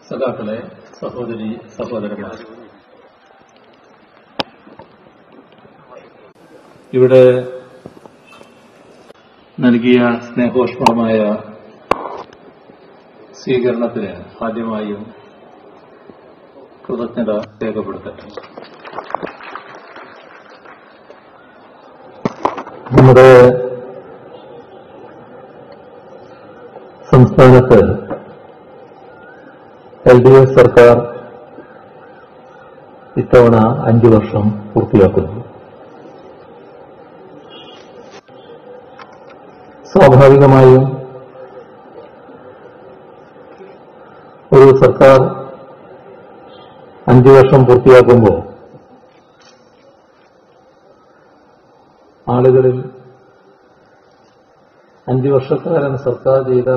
സഖാക്കളെ സഹോദരി സഹോദരന്മാർ ഇവിടെ നൽകിയ സ്നേഹോഷ്മളമായ സ്വീകരണത്തിന് ആദ്യമായും കൃതജ്ഞത രേഖപ്പെടുത്തട്ടെ നമ്മുടെ സംസ്ഥാനത്ത് എൽ ഡി എഫ് സർക്കാർ ഇത്തവണ അഞ്ചു വർഷം പൂർത്തിയാക്കുന്നു സ്വാഭാവികമായും ഒരു സർക്കാർ അഞ്ചു വർഷം പൂർത്തിയാക്കുമ്പോൾ ആളുകളിൽ അഞ്ചു വർഷക്കാലം സർക്കാർ ചെയ്ത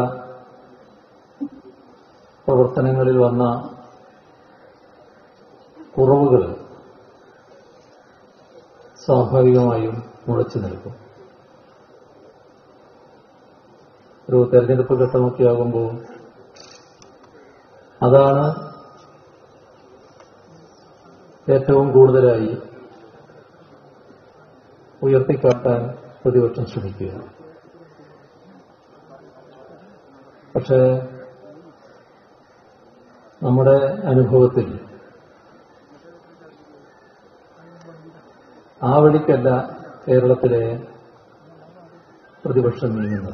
പ്രവർത്തനങ്ങളിൽ വന്ന കുറവുകൾ സ്വാഭാവികമായും മുളച്ചു നിൽക്കും ഒരു തെരഞ്ഞെടുപ്പ് ഘട്ടമൊക്കെ ആകുമ്പോൾ അതാണ് ഏറ്റവും കൂടുതലായി ഉയർത്തിക്കാട്ടാൻ പ്രതിപക്ഷം ശ്രമിക്കുക പക്ഷേ നമ്മുടെ അനുഭവത്തിൽ ആ വഴിക്കല്ല കേരളത്തിലെ പ്രതിപക്ഷം നീങ്ങുന്നത്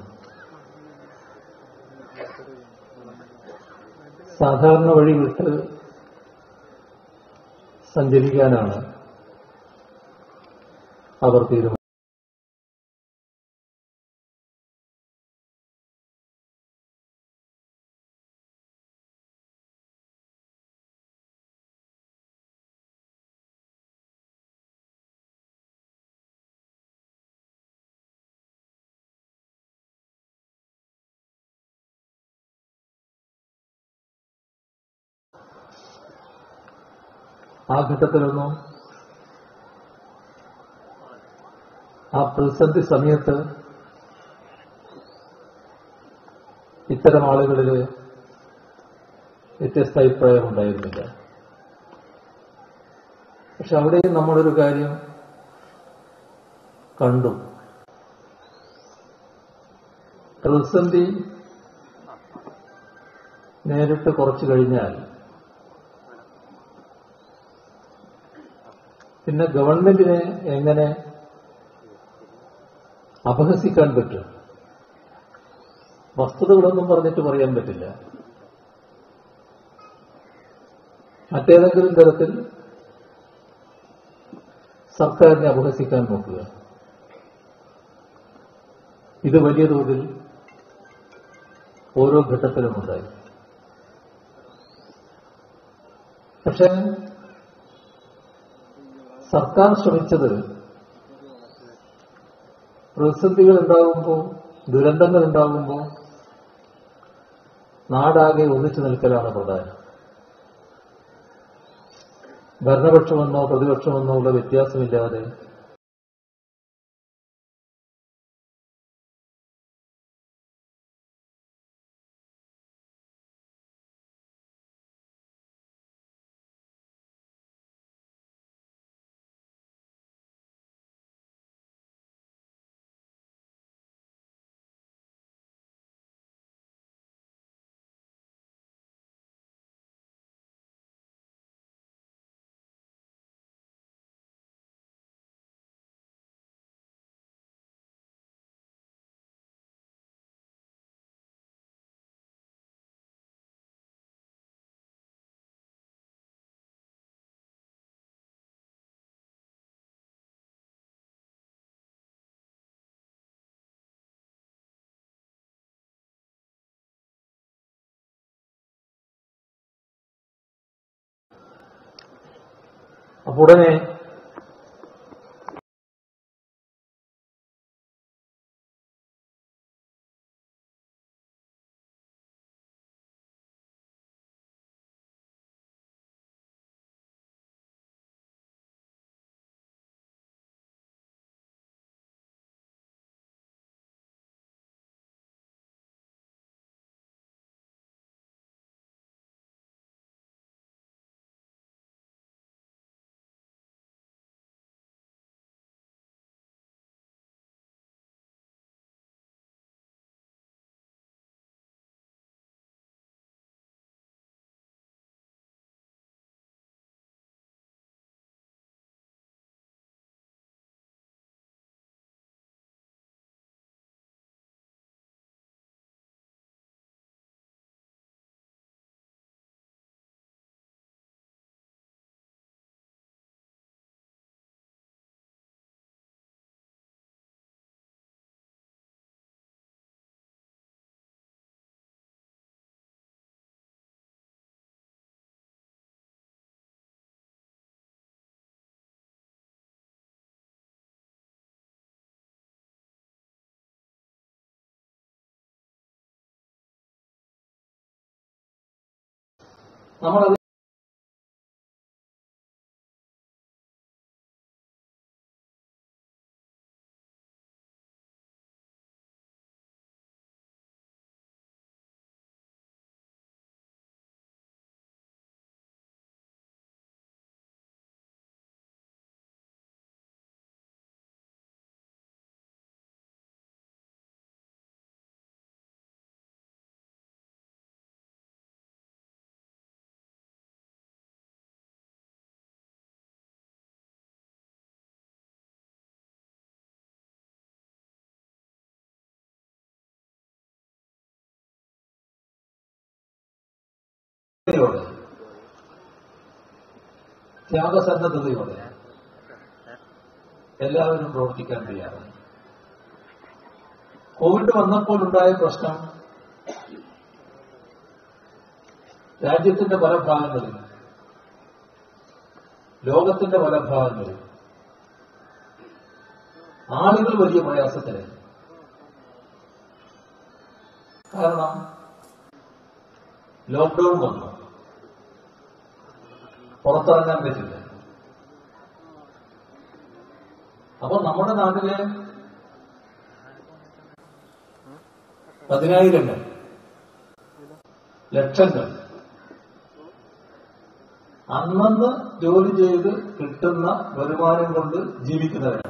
സാധാരണ വഴി വിട്ട് സഞ്ചരിക്കാനാണ് അവർ തീരുമാനം ആ ഘട്ടത്തിലൊന്നും ആ പ്രതിസന്ധി സമയത്ത് ഇത്തരം ആളുകളിൽ വ്യത്യസ്ത അഭിപ്രായം ഉണ്ടായിരുന്നില്ല പക്ഷെ അവിടെയും നമ്മളൊരു കാര്യം കണ്ടു പ്രതിസന്ധി നേരിട്ട് കുറച്ചു കഴിഞ്ഞാൽ പിന്നെ ഗവൺമെന്റിനെ എങ്ങനെ അപഹസിക്കാൻ പറ്റും വസ്തുതകളൊന്നും പറഞ്ഞിട്ട് പറയാൻ പറ്റില്ല മറ്റേതെങ്കിലും തരത്തിൽ സർക്കാരിനെ അപഹസിക്കാൻ നോക്കുക ഇത് വലിയ തോതിൽ ഓരോ ഘട്ടത്തിലും ഉണ്ടായി പക്ഷേ സർക്കാർ ശ്രമിച്ചത് പ്രതിസന്ധികൾ ഉണ്ടാകുമ്പോൾ ദുരന്തങ്ങൾ ഉണ്ടാകുമ്പോൾ നാടാകെ ഒന്നിച്ചു നിൽക്കലാണ് പ്രധാനം ഭരണപക്ഷമെന്നോ പ്രതിപക്ഷമെന്നോ ഉള്ള വ്യത്യാസമില്ലാതെ അപ്പൊ ഉടനെ നമ്മളത് യോടെ ത്യാഗസന്നദ്ധതയോടെ എല്ലാവരും പ്രവർത്തിക്കാൻ തയ്യാറാണ് കോവിഡ് വന്നപ്പോൾ ഉണ്ടായ പ്രശ്നം രാജ്യത്തിന്റെ പല ഭാഗങ്ങളിൽ ലോകത്തിന്റെ പല ഭാഗങ്ങളിൽ ആളുകൾ വലിയ പ്രയാസത്തിലായി കാരണം ലോക്ക്ഡൌൺ വന്നു പുറത്തിറങ്ങാൻ പറ്റില്ല അപ്പൊ നമ്മുടെ നാട്ടിലെ പതിനായിരങ്ങൾ ലക്ഷങ്ങൾ അന്നന്ന് ജോലി ചെയ്ത് കിട്ടുന്ന വരുമാനം കൊണ്ട് ജീവിക്കുന്നവരാണ്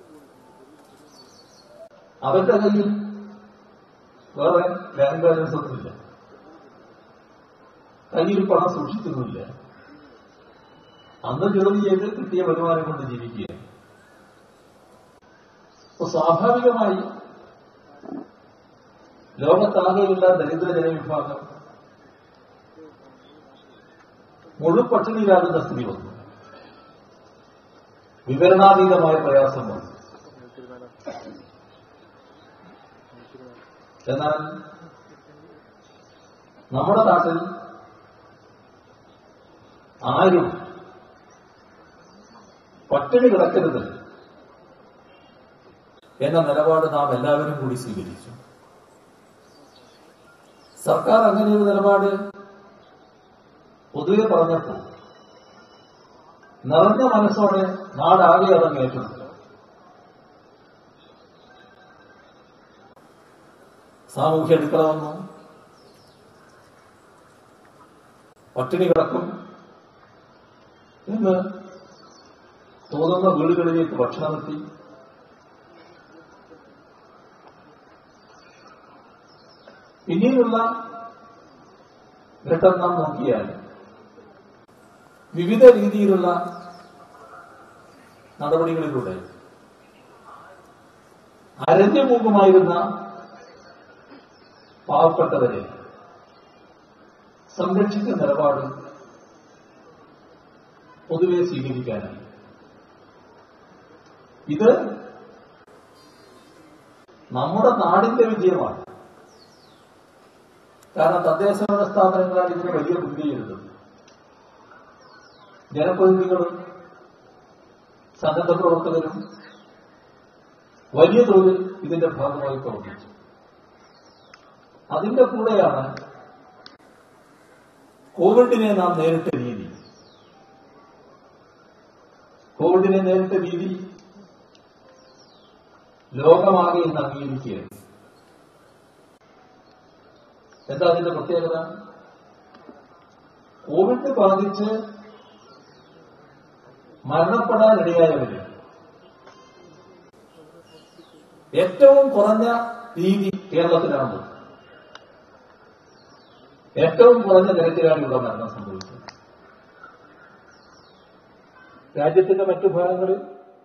അവരുടെ കയ്യിൽ വേറെ ബാങ്ക് ബാലൻസ് ഒന്നുമില്ല കയ്യിൽ പണം സൂക്ഷിക്കുന്നില്ല അന്ന് ജോലി ചെയ്ത് കിട്ടിയ വരുമാനം കൊണ്ട് ജീവിക്കുക അപ്പൊ സ്വാഭാവികമായി ലോകത്താകെയുള്ള ദരിദ്ര ജനവിഭാഗം മുഴു പട്ടിണിയിലാകുന്ന സ്ഥിതി വന്നു വിവരണാതീതമായ പ്രയാസം വന്നു എന്നാൽ നമ്മുടെ നാട്ടിൽ ആരും പട്ടിണി കിടക്കരുത് എന്ന നിലപാട് നാം എല്ലാവരും കൂടി സ്വീകരിച്ചു സർക്കാർ അങ്ങനെയൊരു നിലപാട് പൊതുവെ പറഞ്ഞപ്പോൾ നിറഞ്ഞ മനസ്സോടെ നാടാകെ ഇറങ്ങിയിട്ടുണ്ട് സാമൂഹ്യ അടുക്കള വന്നു പട്ടിണി കിടക്കും എന്ന് തോന്നുന്ന വീടുകളിലേക്ക് ഭക്ഷണം എത്തി പിന്നീടുള്ള ഘട്ടം നാം നോക്കിയാൽ വിവിധ രീതിയിലുള്ള നടപടികളിലൂടെ അരഞ്ഞുപോകുമായിരുന്ന പാവപ്പെട്ടവരെ സംരക്ഷിക്കുന്ന നിലപാട് പൊതുവെ സ്വീകരിക്കാനായി ഇത് നമ്മുടെ നാടിന്റെ വിജയമാണ് കാരണം തദ്ദേശഭരണ സ്ഥാപനങ്ങളാണ് ഇതിന് വലിയ മുൻകൈയെടുത്തത് ജനപ്രതിനിധികളും സന്നദ്ധ പ്രവർത്തകരും വലിയ തോതിൽ ഇതിന്റെ ഭാഗമായി പ്രവർത്തിച്ചു അതിന്റെ കൂടെയാണ് കോവിഡിനെ നാം നേരിട്ട രീതി കോവിഡിനെ നേരിട്ട രീതി ലോകമാകെ ഇന്ന് അംഗീകരിക്കുകയാണ് എന്താ അതിന്റെ പ്രത്യേകത കോവിഡ് ബാധിച്ച് മരണപ്പെടാനിടയായവര് ഏറ്റവും കുറഞ്ഞ രീതി കേരളത്തിലാണ് ഏറ്റവും കുറഞ്ഞ നിരക്കിലാണ് ഇവിടെ മരണം സംഭവിച്ചത് രാജ്യത്തിന്റെ മറ്റു ഭാഗങ്ങളിൽ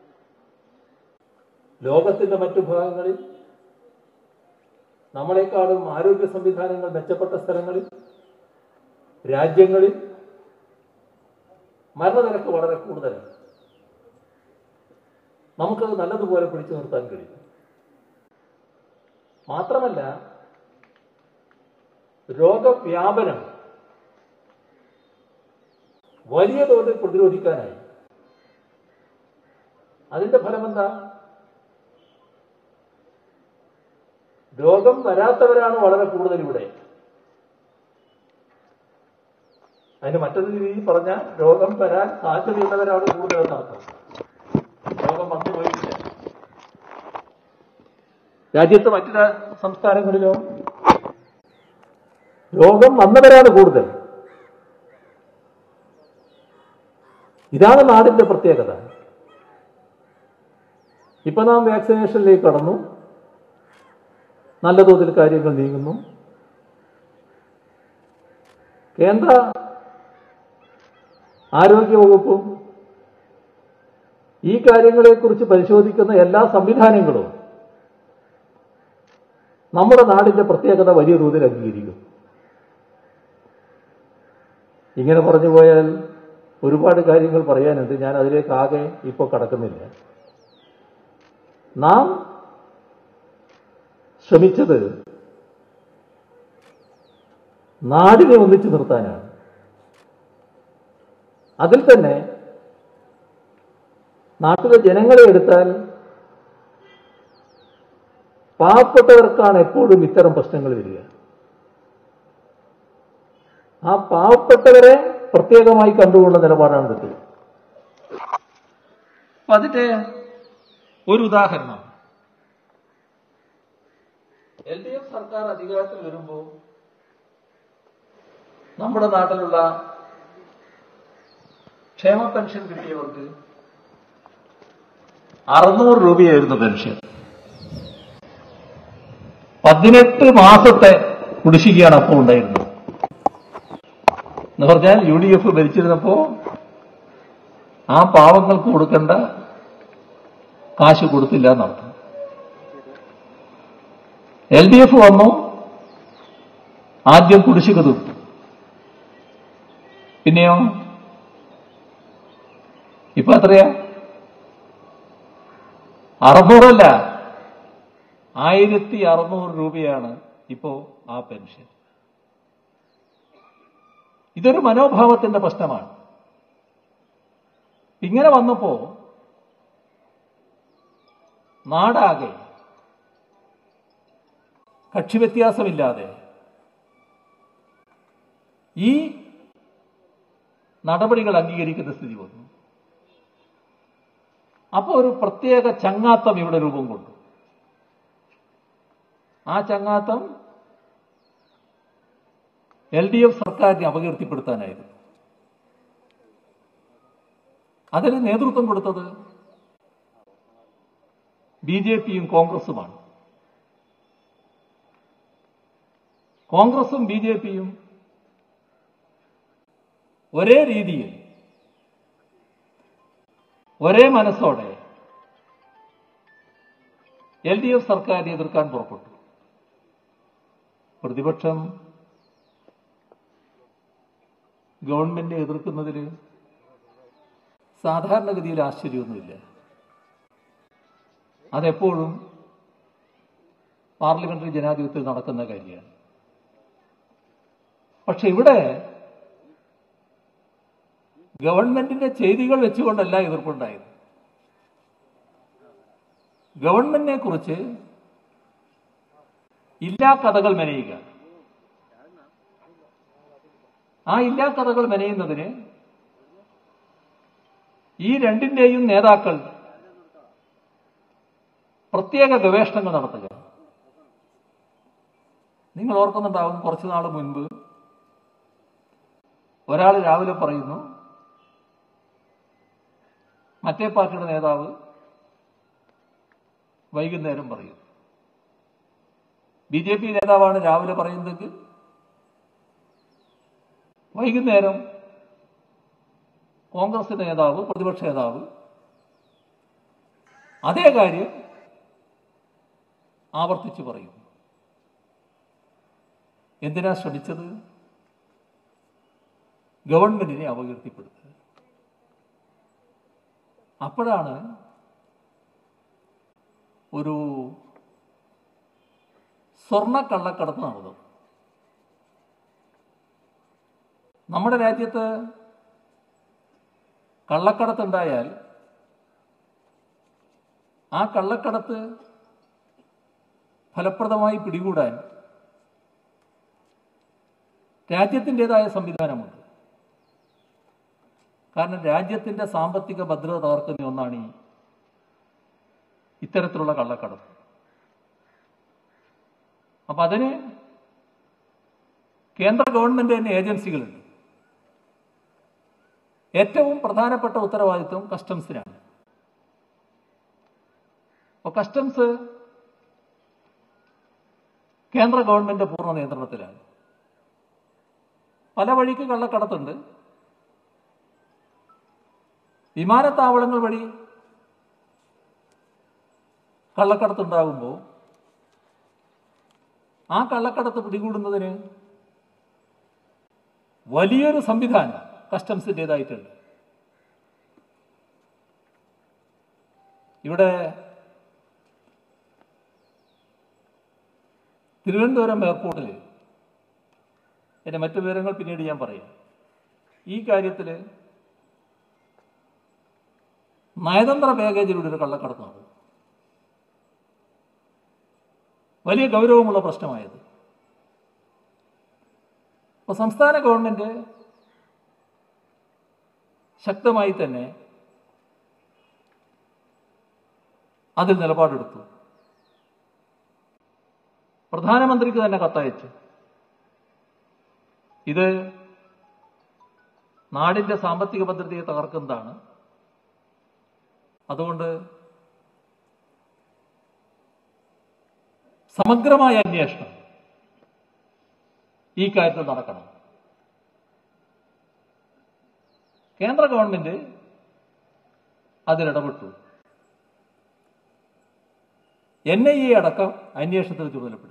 ലോകത്തിന്റെ മറ്റു ഭാഗങ്ങളിൽ നമ്മളെക്കാളും ആരോഗ്യ സംവിധാനങ്ങൾ മെച്ചപ്പെട്ട സ്ഥലങ്ങളിൽ രാജ്യങ്ങളിൽ മരണനിരക്ക് വളരെ കൂടുതലാണ് നമുക്കത് നല്ലതുപോലെ പിടിച്ചു നിർത്താൻ കഴിയും മാത്രമല്ല രോഗവ്യാപനം വലിയ തോതിൽ പ്രതിരോധിക്കാനായി അതിന്റെ ഫലമെന്താ രോഗം വരാത്തവരാണ് വളരെ കൂടുതൽ ഇവിടെ അതിന് മറ്റൊരു രീതിയിൽ പറഞ്ഞാൽ രോഗം വരാൻ സാധ്യതയുള്ളവരാണ് കൂടുതലെന്ന് അർത്ഥം രോഗം വന്നു പോയിട്ടില്ല രാജ്യത്ത് മറ്റു രാ- സംസ്ഥാനങ്ങളിലോ രോഗം വന്നവരാണ് കൂടുതൽ ഇതാണ് നാടിന്റെ പ്രത്യേകത ഇപ്പൊ നാം വാക്സിനേഷനിലേക്ക് കടന്നു നല്ല തോതിൽ കാര്യങ്ങൾ നീങ്ങുന്നു കേന്ദ്ര ആരോഗ്യവകുപ്പും ഈ കാര്യങ്ങളെക്കുറിച്ച് പരിശോധിക്കുന്ന എല്ലാ സംവിധാനങ്ങളും നമ്മുടെ നാടിന്റെ പ്രത്യേകത വലിയ തോതിൽ അംഗീകരിക്കും ഇങ്ങനെ പറഞ്ഞു പോയാൽ ഒരുപാട് കാര്യങ്ങൾ പറയാനുണ്ട് ഞാൻ അതിലേക്ക് ആകെ ഇപ്പോൾ കടക്കുന്നില്ല നാം ശ്രമിച്ചത് നാടിനെ ഒന്നിച്ചു നിർത്താനാണ് അതിൽ തന്നെ നാട്ടിലെ ജനങ്ങളെ എടുത്താൽ പാവപ്പെട്ടവർക്കാണ് എപ്പോഴും ഇത്തരം പ്രശ്നങ്ങൾ വരിക ആ പാവപ്പെട്ടവരെ പ്രത്യേകമായി കണ്ടുകൊണ്ട നിലപാടാണ് കിട്ടുക അപ്പൊ അതിന്റെ ഒരു ഉദാഹരണം എൽ ഡി എഫ് സർക്കാർ അധികാരത്തിൽ വരുമ്പോൾ നമ്മുടെ നാട്ടിലുള്ള ക്ഷേമ പെൻഷൻ കിട്ടിയവർക്ക് അറുന്നൂറ് രൂപയായിരുന്നു പെൻഷൻ പതിനെട്ട് മാസത്തെ കുടിശ്ശികയാണ് അപ്പോൾ ഉണ്ടായിരുന്നത് എന്ന് പറഞ്ഞാൽ യു ഡി എഫ് ഭരിച്ചിരുന്നപ്പോ ആ പാവങ്ങൾക്ക് കൊടുക്കേണ്ട കാശ് കൊടുത്തില്ല എന്നർത്ഥം എൽ ഡി എഫ് വന്നു ആദ്യം കുടിശ്ശിക തീർത്തു പിന്നെയോ ഇപ്പൊ എത്രയാ അറുന്നൂറല്ല ആയിരത്തി അറുന്നൂറ് രൂപയാണ് ഇപ്പോ ആ പെൻഷൻ ഇതൊരു മനോഭാവത്തിന്റെ പ്രശ്നമാണ് ഇങ്ങനെ വന്നപ്പോ നാടാകെ കക്ഷിവ്യത്യാസമില്ലാതെ ഈ നടപടികൾ അംഗീകരിക്കുന്ന സ്ഥിതി വന്നു അപ്പോൾ ഒരു പ്രത്യേക ചങ്ങാത്തം ഇവിടെ രൂപം കൊണ്ടു ആ ചങ്ങാത്തം എൽ ഡി എഫ് സർക്കാരിനെ അപകീർത്തിപ്പെടുത്താനായിരുന്നു അതിന് നേതൃത്വം കൊടുത്തത് ബി ജെ പിയും കോൺഗ്രസുമാണ് കോൺഗ്രസും ബി ജെ പിയും ഒരേ രീതിയിൽ ഒരേ മനസ്സോടെ എൽ ഡി എഫ് സർക്കാരിനെ എതിർക്കാൻ പുറപ്പെട്ടു പ്രതിപക്ഷം ഗവൺമെന്റിനെ എതിർക്കുന്നതിൽ സാധാരണഗതിയിൽ ആശ്ചര്യമൊന്നുമില്ല അതെപ്പോഴും പാർലമെന്ററി ജനാധിപത്യത്തിൽ നടക്കുന്ന കാര്യമാണ് പക്ഷെ ഇവിടെ ഗവൺമെന്റിന്റെ ചെയ്തികൾ വെച്ചുകൊണ്ടല്ല എതിർപ്പുണ്ടായത് ഗവൺമെന്റിനെ കുറിച്ച് ഇല്ലാ കഥകൾ മെനയുക ആ ഇല്ലാ കഥകൾ മെനയുന്നതിന് ഈ രണ്ടിന്റെയും നേതാക്കൾ പ്രത്യേക ഗവേഷണങ്ങൾ നടത്തുക നിങ്ങൾ ഓർക്കുന്നുണ്ടാവും കുറച്ചു നാൾ മുൻപ് ഒരാൾ രാവിലെ പറയുന്നു മറ്റേ പാർട്ടിയുടെ നേതാവ് വൈകുന്നേരം പറയും ബി ജെ പി നേതാവാണ് രാവിലെ പറയുന്നതെങ്കിൽ വൈകുന്നേരം കോൺഗ്രസ് നേതാവ് പ്രതിപക്ഷ നേതാവ് അതേ കാര്യം ആവർത്തിച്ചു പറയും എന്തിനാ ശ്രമിച്ചത് ഗവൺമെന്റിനെ അപകീർത്തിപ്പെടുത്തുക അപ്പോഴാണ് ഒരു സ്വർണ്ണ കള്ളക്കടത്ത് നടന്നത് നമ്മുടെ രാജ്യത്ത് കള്ളക്കടത്തുണ്ടായാൽ ആ കള്ളക്കടത്ത് ഫലപ്രദമായി പിടികൂടാൻ രാജ്യത്തിൻ്റെതായ സംവിധാനമുണ്ട് കാരണം രാജ്യത്തിന്റെ സാമ്പത്തിക ഭദ്രത തകർക്കുന്ന ഒന്നാണ് ഈ ഇത്തരത്തിലുള്ള കള്ളക്കടത്ത് അപ്പൊ അതിന് കേന്ദ്ര ഗവൺമെന്റ് തന്നെ ഏജൻസികളുണ്ട് ഏറ്റവും പ്രധാനപ്പെട്ട ഉത്തരവാദിത്വം കസ്റ്റംസിനാണ് അപ്പൊ കസ്റ്റംസ് കേന്ദ്ര ഗവൺമെന്റ് പൂർണ്ണ നിയന്ത്രണത്തിലാണ് പല വഴിക്ക് കള്ളക്കടത്തുണ്ട് വിമാനത്താവളങ്ങൾ വഴി കള്ളക്കടത്തുണ്ടാകുമ്പോൾ ആ കള്ളക്കടത്ത് പിടികൂടുന്നതിന് വലിയൊരു സംവിധാനം കസ്റ്റംസിൻ്റെതായിട്ടുണ്ട് ഇവിടെ തിരുവനന്തപുരം എയർപോർട്ടിൽ എൻ്റെ മറ്റു വിവരങ്ങൾ പിന്നീട് ഞാൻ പറയാം ഈ കാര്യത്തിൽ നയതന്ത്ര പാക്കേജിലൂടെ ഒരു കള്ളക്കടത്ത് നടന്നു വലിയ ഗൗരവമുള്ള പ്രശ്നമായത് അപ്പോൾ സംസ്ഥാന ഗവൺമെന്റ് ശക്തമായി തന്നെ അതിൽ നിലപാടെടുത്തു പ്രധാനമന്ത്രിക്ക് തന്നെ കത്തയച്ചു ഇത് നാടിന്റെ സാമ്പത്തിക ഭദ്രതയെ തകർക്കുന്നതാണ് അതുകൊണ്ട് സമഗ്രമായ അന്വേഷണം ഈ കാര്യത്തിൽ നടക്കണം കേന്ദ്ര ഗവൺമെന്റ് അതിലിടപെട്ടു എൻ ഐ എ അടക്കം അന്വേഷണത്തിന് ചുമതലപ്പെടുത്തി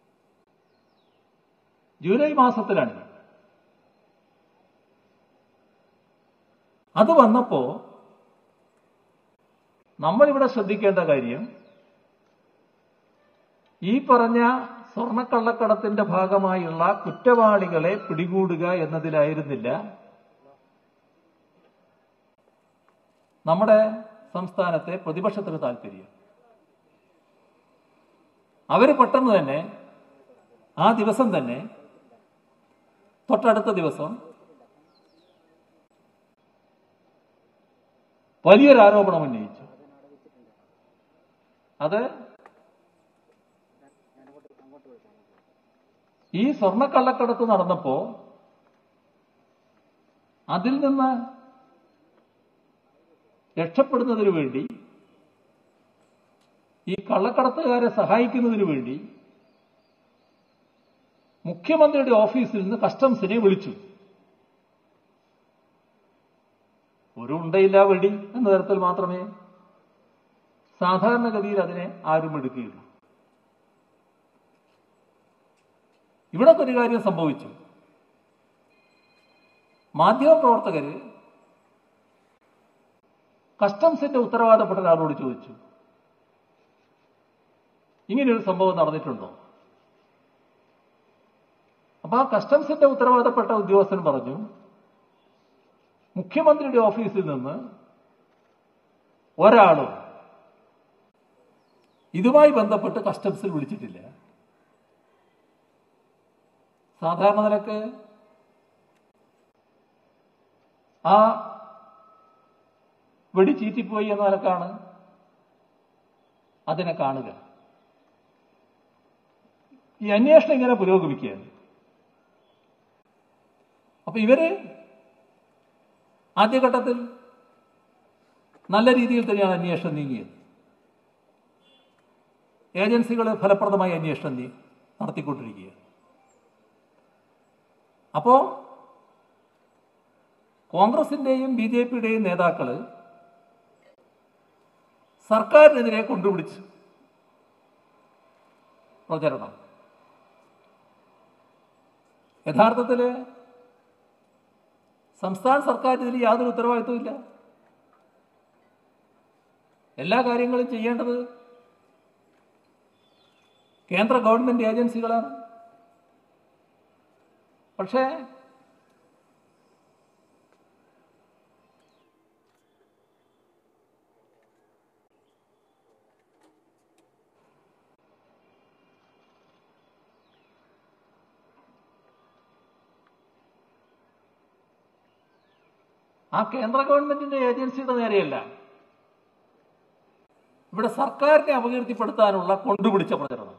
ജൂലൈ മാസത്തിലാണ് അത് വന്നപ്പോ നമ്മളിവിടെ ശ്രദ്ധിക്കേണ്ട കാര്യം ഈ പറഞ്ഞ സ്വർണക്കള്ളക്കടത്തിന്റെ ഭാഗമായുള്ള കുറ്റവാളികളെ പിടികൂടുക എന്നതിലായിരുന്നില്ല നമ്മുടെ സംസ്ഥാനത്തെ പ്രതിപക്ഷത്തിന് താല്പര്യം അവർ പെട്ടെന്ന് തന്നെ ആ ദിവസം തന്നെ തൊട്ടടുത്ത ദിവസം വലിയൊരു ആരോപണം ഉന്നയിച്ചു അത് ഈ സ്വർണക്കള്ളക്കടത്ത് നടന്നപ്പോ അതിൽ നിന്ന് രക്ഷപ്പെടുന്നതിനു വേണ്ടി ഈ കള്ളക്കടത്തുകാരെ സഹായിക്കുന്നതിനു വേണ്ടി മുഖ്യമന്ത്രിയുടെ ഓഫീസിൽ നിന്ന് കസ്റ്റംസിനെ വിളിച്ചു ഒരു ഉണ്ടയില്ല വെടി എന്ന തരത്തിൽ മാത്രമേ സാധാരണഗതിയിൽ അതിനെ ആരും എടുക്കുകയുള്ളൂ ഇവിടെ ഒരു കാര്യം സംഭവിച്ചു മാധ്യമപ്രവർത്തകര് കസ്റ്റംസിന്റെ ഉത്തരവാദപ്പെട്ട ഒരാളോട് ചോദിച്ചു ഇങ്ങനെയൊരു സംഭവം നടന്നിട്ടുണ്ടോ അപ്പൊ ആ കസ്റ്റംസിന്റെ ഉത്തരവാദപ്പെട്ട ഉദ്യോഗസ്ഥൻ പറഞ്ഞു മുഖ്യമന്ത്രിയുടെ ഓഫീസിൽ നിന്ന് ഒരാളും ഇതുമായി ബന്ധപ്പെട്ട് കസ്റ്റംസിൽ വിളിച്ചിട്ടില്ല സാധാരണ നിലക്ക് ആ വെടി ചീറ്റിപ്പോയി എന്ന നിലക്കാണ് അതിനെ കാണുക ഈ അന്വേഷണം ഇങ്ങനെ പുരോഗമിക്കുകയാണ് അപ്പൊ ഇവര് ആദ്യഘട്ടത്തിൽ നല്ല രീതിയിൽ തന്നെയാണ് അന്വേഷണം നീങ്ങിയത് ഏജൻസികൾ ഫലപ്രദമായി അന്വേഷണം നീ നടത്തിക്കൊണ്ടിരിക്കുക അപ്പോ കോൺഗ്രസിന്റെയും ബി ജെ പിയുടെയും നേതാക്കള് സർക്കാരിനെതിരെ കൊണ്ടുപിടിച്ചു പ്രചരണം യഥാർത്ഥത്തില് സംസ്ഥാന സർക്കാരിന് ഇതിൽ യാതൊരു ഉത്തരവാദിത്വവും ഇല്ല എല്ലാ കാര്യങ്ങളും ചെയ്യേണ്ടത് കേന്ദ്ര ഗവൺമെന്റ് ഏജൻസികളാണ് പക്ഷേ ആ കേന്ദ്ര ഗവൺമെന്റിന്റെ ഏജൻസിയുടെ നേരെയല്ല ഇവിടെ സർക്കാരിനെ അപകീർത്തിപ്പെടുത്താനുള്ള കൊണ്ടുപിടിച്ച പ്രചരണം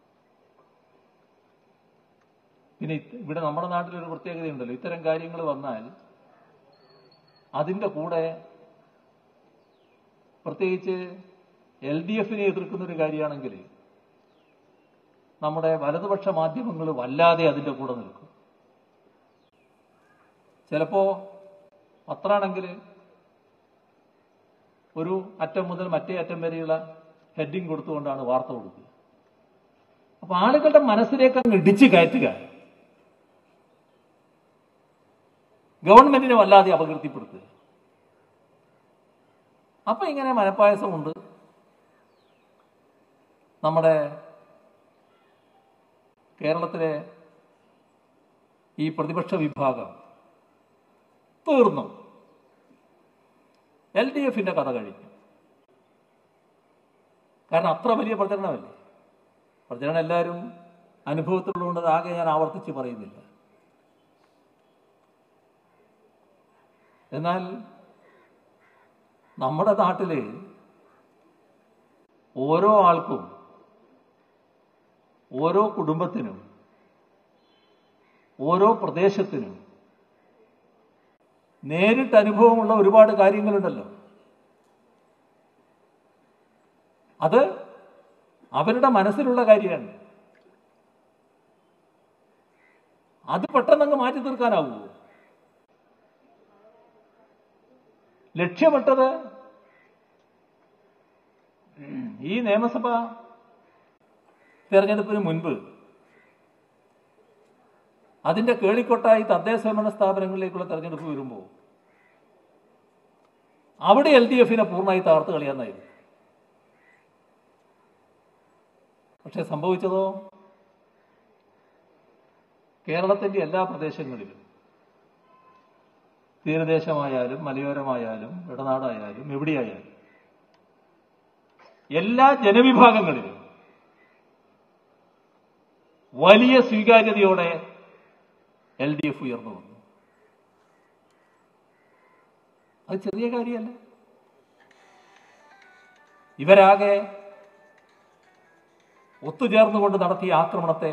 പിന്നെ ഇത് ഇവിടെ നമ്മുടെ നാട്ടിലൊരു പ്രത്യേകതയുണ്ടല്ലോ ഇത്തരം കാര്യങ്ങൾ വന്നാൽ അതിന്റെ കൂടെ പ്രത്യേകിച്ച് എൽ ഡി എഫിനെ എതിർക്കുന്ന ഒരു കാര്യമാണെങ്കിൽ നമ്മുടെ വലതുപക്ഷ മാധ്യമങ്ങൾ വല്ലാതെ അതിന്റെ കൂടെ നിൽക്കും ചിലപ്പോ പത്രാണെങ്കിൽ ഒരു അറ്റം മുതൽ മറ്റേ അറ്റം വരെയുള്ള ഹെഡിങ് കൊടുത്തുകൊണ്ടാണ് വാർത്ത കൊടുക്കുക അപ്പൊ ആളുകളുടെ മനസ്സിലേക്ക് അങ്ങ് ഇടിച്ചു കയറ്റുക ഗവൺമെന്റിനെ വല്ലാതെ അപകീർത്തിപ്പെടുത്തുക അപ്പൊ ഇങ്ങനെ മനപ്പായസമുണ്ട് നമ്മുടെ കേരളത്തിലെ ഈ പ്രതിപക്ഷ വിഭാഗം തീർന്നു എൽ ഡി എഫിന്റെ കഥ കഴിഞ്ഞു കാരണം അത്ര വലിയ പ്രചരണമല്ലേ പ്രചരണം എല്ലാവരും അനുഭവത്തിലുള്ളതുകൊണ്ട് ആകെ ഞാൻ ആവർത്തിച്ച് പറയുന്നില്ല എന്നാൽ നമ്മുടെ നാട്ടില് ഓരോ ആൾക്കും ഓരോ കുടുംബത്തിനും ഓരോ പ്രദേശത്തിനും നേരിട്ട് അനുഭവമുള്ള ഒരുപാട് കാര്യങ്ങളുണ്ടല്ലോ അത് അവരുടെ മനസ്സിലുള്ള കാര്യമാണ് അത് പെട്ടെന്നങ്ങ് മാറ്റി തീർക്കാനാവുമോ ലക്ഷ്യമിട്ടത് ഈ നിയമസഭ തെരഞ്ഞെടുപ്പിന് മുൻപ് അതിന്റെ കേളിക്കൊട്ടായി തദ്ദേശ ഭരണ സ്ഥാപനങ്ങളിലേക്കുള്ള തെരഞ്ഞെടുപ്പ് വരുമ്പോൾ അവിടെ എൽ ഡി എഫിനെ പൂർണ്ണമായി തകർത്ത് കളിയാന്നായിരുന്നു പക്ഷെ സംഭവിച്ചതോ കേരളത്തിന്റെ എല്ലാ പ്രദേശങ്ങളിലും തീരദേശമായാലും മലയോരമായാലും ഇടനാടായാലും എവിടെയായാലും എല്ലാ ജനവിഭാഗങ്ങളിലും വലിയ സ്വീകാര്യതയോടെ എൽ ഡി എഫ് ഉയർന്നു വന്നു അത് ചെറിയ കാര്യമല്ല ഇവരാകെ ഒത്തുചേർന്നുകൊണ്ട് നടത്തിയ ആക്രമണത്തെ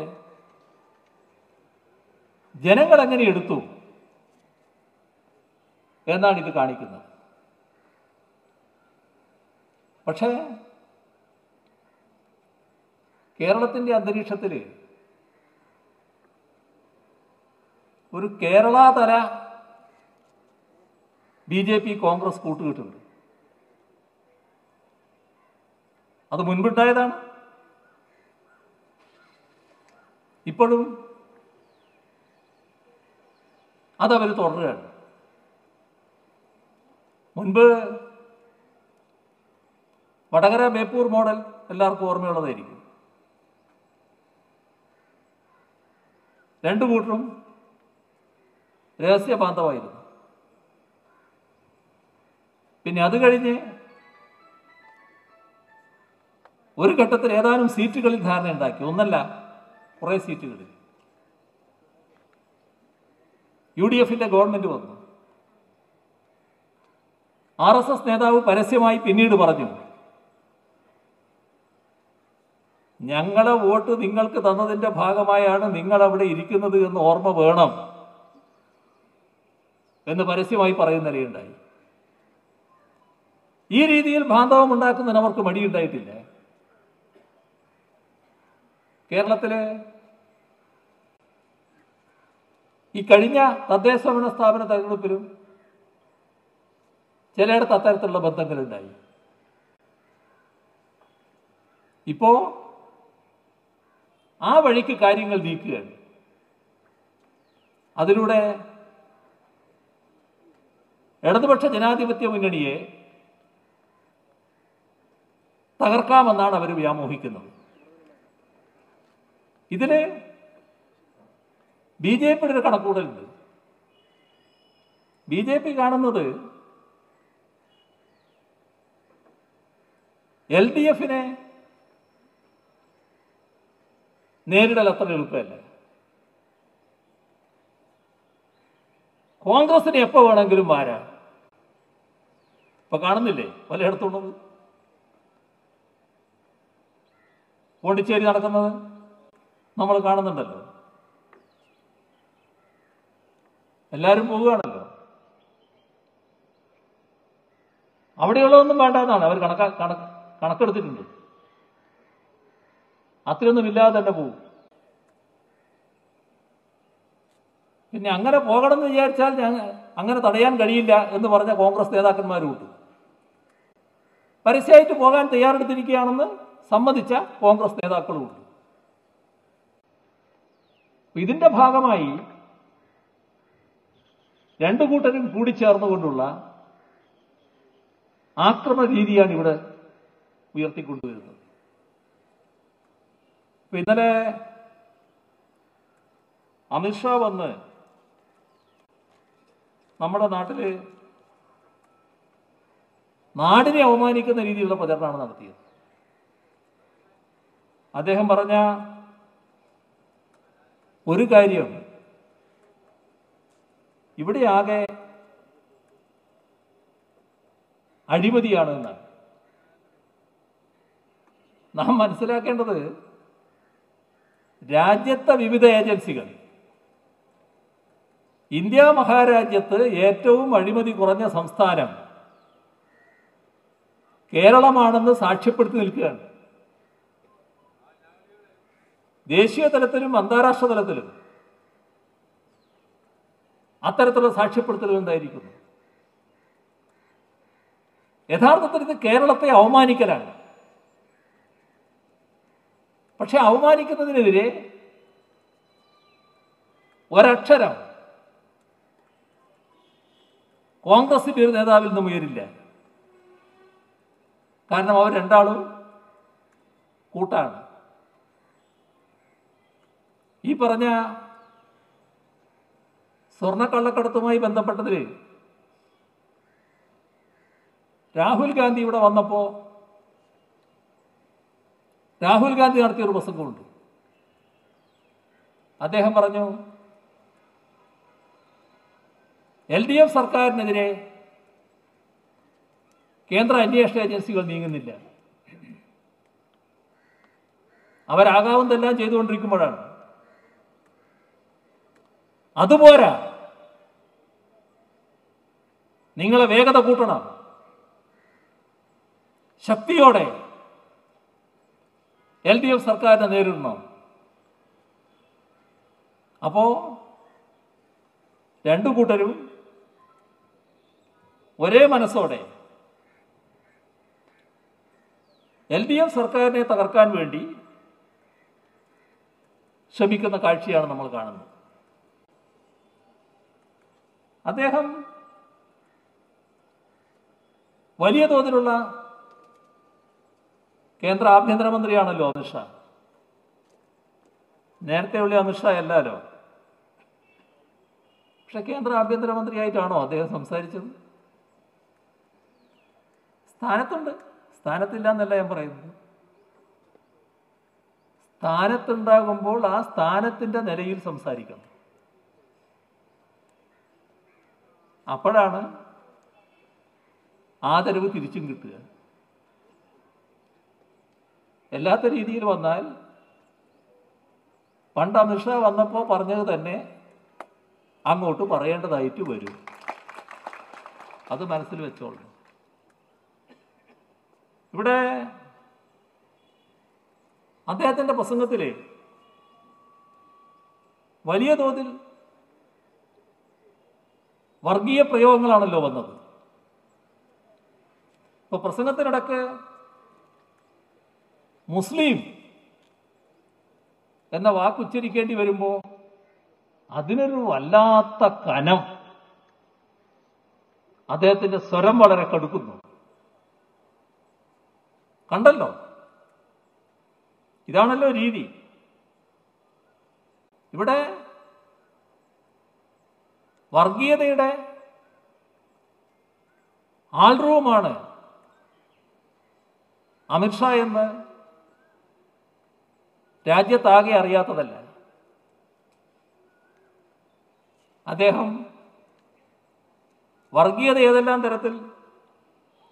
ജനങ്ങൾ എങ്ങനെ എടുത്തു എന്നാണ് ഇത് കാണിക്കുന്നത് പക്ഷേ കേരളത്തിന്റെ അന്തരീക്ഷത്തിൽ ഒരു കേരള തല ബി ജെ പി കോൺഗ്രസ് കൂട്ടുകെട്ടുണ്ട് അത് മുൻപുണ്ടായതാണ് ഇപ്പോഴും അതവർ തുടരുകയാണ് മുൻപ് വടകര ബേപ്പൂർ മോഡൽ എല്ലാവർക്കും ഓർമ്മയുള്ളതായിരിക്കും രണ്ടു കൂട്ടരും രഹസ്യ ബാന്ധവായിരുന്നു പിന്നെ അത് കഴിഞ്ഞ് ഒരു ഘട്ടത്തിൽ ഏതാനും സീറ്റുകളിൽ ധാരണയുണ്ടാക്കി ഒന്നല്ല കുറെ സീറ്റുകളിൽ യു ഡി എഫിന്റെ ഗവൺമെന്റ് വന്നു ആർ എസ് എസ് നേതാവ് പരസ്യമായി പിന്നീട് പറഞ്ഞു ഞങ്ങളെ വോട്ട് നിങ്ങൾക്ക് തന്നതിന്റെ ഭാഗമായാണ് നിങ്ങൾ അവിടെ ഇരിക്കുന്നത് എന്ന് ഓർമ്മ വേണം എന്ന് പരസ്യമായി പറയുന്ന നിലയുണ്ടായി ഈ രീതിയിൽ ബാന്ധവം ഉണ്ടാക്കുന്നതിന് അവർക്ക് മടിയുണ്ടായിട്ടില്ല കേരളത്തിലെ ഈ കഴിഞ്ഞ തദ്ദേശ ഭരണ സ്ഥാപന തെരഞ്ഞെടുപ്പിലും ചിലയിടത്ത് അത്തരത്തിലുള്ള ബന്ധങ്ങളുണ്ടായി ഇപ്പോ ആ വഴിക്ക് കാര്യങ്ങൾ നീക്കുകയാണ് അതിലൂടെ ഇടതുപക്ഷ ജനാധിപത്യ മുന്നണിയെ തകർക്കാമെന്നാണ് അവർ വ്യാമോഹിക്കുന്നത് ഇതിന് ബി ജെ പിയുടെ ഒരു കണക്കൂടലുണ്ട് ബി ജെ പി കാണുന്നത് എൽ ഡി എഫിനെ നേരിടൽ അത്ര എളുപ്പമല്ല കോൺഗ്രസിന് എപ്പോ വേണമെങ്കിലും മാറാം ഇപ്പൊ കാണുന്നില്ലേ പലയിടത്തുള്ളത് പോണ്ടിച്ചേരി നടക്കുന്നത് നമ്മൾ കാണുന്നുണ്ടല്ലോ എല്ലാവരും പോവുകയാണല്ലോ അവിടെയുള്ളതൊന്നും വേണ്ടെന്നാണ് അവർ കണക്കാ കണക്ക് കണക്കെടുത്തിട്ടുണ്ട് അത്രയൊന്നും ഇല്ലാതെ തന്നെ പോകും പിന്നെ അങ്ങനെ പോകണമെന്ന് വിചാരിച്ചാൽ ഞങ്ങൾ അങ്ങനെ തടയാൻ കഴിയില്ല എന്ന് പറഞ്ഞ കോൺഗ്രസ് നേതാക്കന്മാർ വിട്ടു പരസ്യമായിട്ട് പോകാൻ തയ്യാറെടുത്തിരിക്കുകയാണെന്ന് സമ്മതിച്ച കോൺഗ്രസ് നേതാക്കളും ഉണ്ട് ഇതിന്റെ ഭാഗമായി രണ്ടു കൂട്ടരും കൂടിച്ചേർന്നുകൊണ്ടുള്ള ആക്രമണ രീതിയാണ് ഇവിടെ ഉയർത്തിക്കൊണ്ടുവരുന്നത് ഇപ്പൊ ഇന്നലെ അമിത്ഷാ വന്ന് നമ്മുടെ നാട്ടില് നാടിനെ അവമാനിക്കുന്ന രീതിയിലുള്ള പ്രചരണമാണ് നടത്തിയത് അദ്ദേഹം പറഞ്ഞ ഒരു കാര്യം ഇവിടെ ആകെ അഴിമതിയാണ് എന്നാണ് നാം മനസ്സിലാക്കേണ്ടത് രാജ്യത്തെ വിവിധ ഏജൻസികൾ ഇന്ത്യ മഹാരാജ്യത്ത് ഏറ്റവും അഴിമതി കുറഞ്ഞ സംസ്ഥാനം കേരളമാണെന്ന് സാക്ഷ്യപ്പെടുത്തി നിൽക്കുകയാണ് ദേശീയ തലത്തിലും അന്താരാഷ്ട്ര തലത്തിലും അത്തരത്തിലുള്ള സാക്ഷ്യപ്പെടുത്തലുകൾ ഉണ്ടായിരിക്കുന്നു യഥാർത്ഥത്തിൽ ഇത് കേരളത്തെ അവമാനിക്കലാണ് പക്ഷെ അവമാനിക്കുന്നതിനെതിരെ ഒരക്ഷരം കോൺഗ്രസിന്റെ ഒരു നേതാവിൽ നിന്നും ഉയരില്ല കാരണം അവർ രണ്ടാളും കൂട്ടാണ് ഈ പറഞ്ഞ സ്വർണ്ണക്കള്ളക്കടത്തുമായി ബന്ധപ്പെട്ടതിൽ രാഹുൽ ഗാന്ധി ഇവിടെ വന്നപ്പോൾ രാഹുൽ ഗാന്ധി നടത്തിയ ഒരു പ്രസംഗമുണ്ട് അദ്ദേഹം പറഞ്ഞു എൽ ഡി എഫ് സർക്കാരിനെതിരെ കേന്ദ്ര അന്വേഷണ ഏജൻസികൾ നീങ്ങുന്നില്ല അവരാകാവുന്നതെല്ലാം ചെയ്തുകൊണ്ടിരിക്കുമ്പോഴാണ് അതുപോരാ നിങ്ങളെ വേഗത കൂട്ടണം ശക്തിയോടെ എൽ ഡി എഫ് സർക്കാരിനെ നേരിടണം അപ്പോ രണ്ടു കൂട്ടരും ഒരേ മനസ്സോടെ എൽ ഡി എഫ് സർക്കാരിനെ തകർക്കാൻ വേണ്ടി ശ്രമിക്കുന്ന കാഴ്ചയാണ് നമ്മൾ കാണുന്നത് അദ്ദേഹം വലിയ തോതിലുള്ള കേന്ദ്ര ആഭ്യന്തരമന്ത്രിയാണല്ലോ അമിത്ഷാ നേരത്തെ ഉള്ള അമിത്ഷാ അല്ലല്ലോ പക്ഷെ കേന്ദ്ര ആഭ്യന്തരമന്ത്രിയായിട്ടാണോ അദ്ദേഹം സംസാരിച്ചത് സ്ഥാനത്തുണ്ട് സ്ഥാനത്തില്ല എന്നല്ല ഞാൻ പറയുന്നത് സ്ഥാനത്തുണ്ടാകുമ്പോൾ ആ സ്ഥാനത്തിന്റെ നിലയിൽ സംസാരിക്കണം അപ്പോഴാണ് ആദരവ് തിരിച്ചും കിട്ടുക എല്ലാത്ത രീതിയിൽ വന്നാൽ പണ്ട് അമിത്ഷാ വന്നപ്പോൾ പറഞ്ഞത് തന്നെ അങ്ങോട്ട് പറയേണ്ടതായിട്ട് വരും അത് മനസ്സിൽ വെച്ചോളൂ ഇവിടെ അദ്ദേഹത്തിന്റെ പ്രസംഗത്തിലെ വലിയ തോതിൽ വർഗീയ പ്രയോഗങ്ങളാണല്ലോ വന്നത് ഇപ്പൊ പ്രസംഗത്തിനിടക്ക് മുസ്ലിം എന്ന വാക്ക് ഉച്ചരിക്കേണ്ടി വരുമ്പോൾ അതിനൊരു വല്ലാത്ത കനം അദ്ദേഹത്തിന്റെ സ്വരം വളരെ കടുക്കുന്നു കണ്ടല്ലോ ഇതാണല്ലോ രീതി ഇവിടെ വർഗീയതയുടെ ആൾറൂമാണ് അമിത്ഷാ എന്ന് രാജ്യത്താകെ അറിയാത്തതല്ല അദ്ദേഹം വർഗീയത ഏതെല്ലാം തരത്തിൽ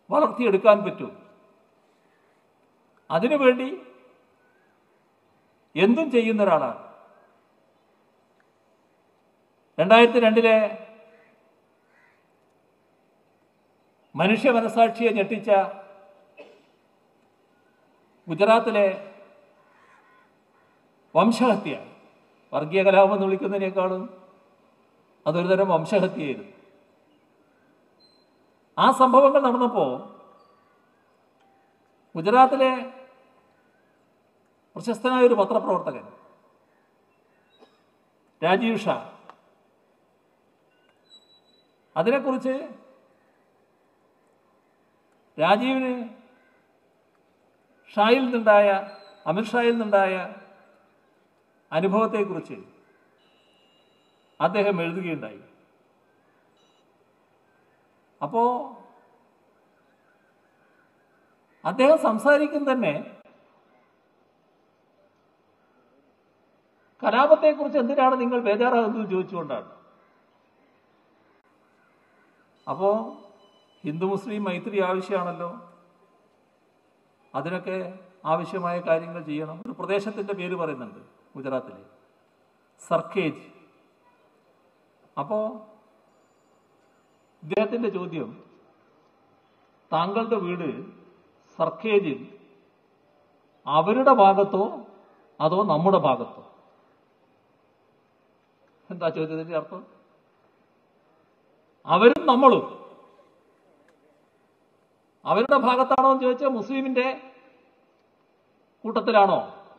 വളർത്തിയെടുക്കാൻ പറ്റും അതിനുവേണ്ടി എന്തും ചെയ്യുന്ന ഒരാളാണ് രണ്ടായിരത്തി രണ്ടിലെ മനുഷ്യ മനസാക്ഷിയെ ഞെട്ടിച്ച ഗുജറാത്തിലെ വംശഹത്യ വർഗീയ കലാപം എന്ന് വിളിക്കുന്നതിനേക്കാളും അതൊരു തരം വംശഹത്യയായിരുന്നു ആ സംഭവങ്ങൾ നടന്നപ്പോൾ ഗുജറാത്തിലെ പ്രശസ്തനായ ഒരു പത്രപ്രവർത്തകൻ രാജീവ് ഷാ അതിനെക്കുറിച്ച് രാജീവിന് ഷായിൽ നിന്നുണ്ടായ അമിത് ഷായിൽ നിന്നുണ്ടായ അനുഭവത്തെക്കുറിച്ച് അദ്ദേഹം എഴുതുകയുണ്ടായി അപ്പോ അദ്ദേഹം സംസാരിക്കും തന്നെ കലാപത്തെക്കുറിച്ച് എന്തിനാണ് നിങ്ങൾ ബേജാറാകുന്നത് ചോദിച്ചുകൊണ്ടാണ് അപ്പോ ഹിന്ദു മുസ്ലിം മൈത്രി ആവശ്യമാണല്ലോ അതിനൊക്കെ ആവശ്യമായ കാര്യങ്ങൾ ചെയ്യണം ഒരു പ്രദേശത്തിന്റെ പേര് പറയുന്നുണ്ട് ഗുജറാത്തിലെ സർക്കേജ് അപ്പോ ഇദ്ദേഹത്തിന്റെ ചോദ്യം താങ്കളുടെ വീട് സർക്കേജിൽ അവരുടെ ഭാഗത്തോ അതോ നമ്മുടെ ഭാഗത്തോ എന്താ ചോദ്യത്തിന്റെ അർത്ഥം അവരും നമ്മളും അവരുടെ ഭാഗത്താണോ എന്ന് ചോദിച്ചാൽ മുസ്ലിമിന്റെ കൂട്ടത്തിലാണോ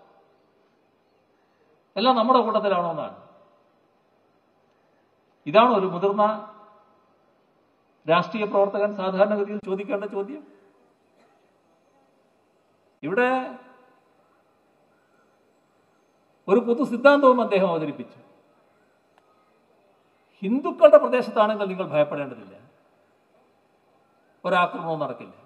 അല്ല നമ്മുടെ കൂട്ടത്തിലാണോ എന്നാണ് ഇതാണോ ഒരു മുതിർന്ന രാഷ്ട്രീയ പ്രവർത്തകൻ സാധാരണഗതിയിൽ ചോദിക്കേണ്ട ചോദ്യം ഇവിടെ ഒരു പൊതു സിദ്ധാന്തവും അദ്ദേഹം അവതരിപ്പിച്ചു ഹിന്ദുക്കളുടെ പ്രദേശത്താണെങ്കിൽ നിങ്ങൾ ഭയപ്പെടേണ്ടതില്ല ഒരാക്രമണവും നടക്കില്ല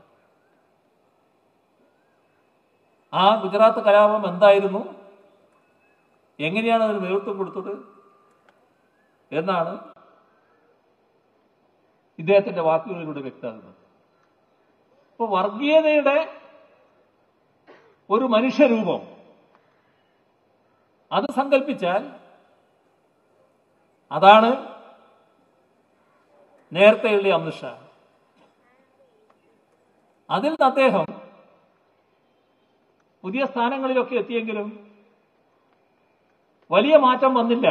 ആ ഗുജറാത്ത് കലാപം എന്തായിരുന്നു എങ്ങനെയാണ് അതിന് നേതൃത്വം കൊടുത്തത് എന്നാണ് ഇദ്ദേഹത്തിന്റെ വാക്കുകളിലൂടെ വ്യക്തമാകുന്നത് ഇപ്പൊ വർഗീയതയുടെ ഒരു മനുഷ്യരൂപം അത് സങ്കല്പിച്ചാൽ അതാണ് നേരത്തെയുള്ള അമിത്ഷാ അതിൽ നിന്ന് അദ്ദേഹം പുതിയ സ്ഥാനങ്ങളിലൊക്കെ എത്തിയെങ്കിലും വലിയ മാറ്റം വന്നില്ല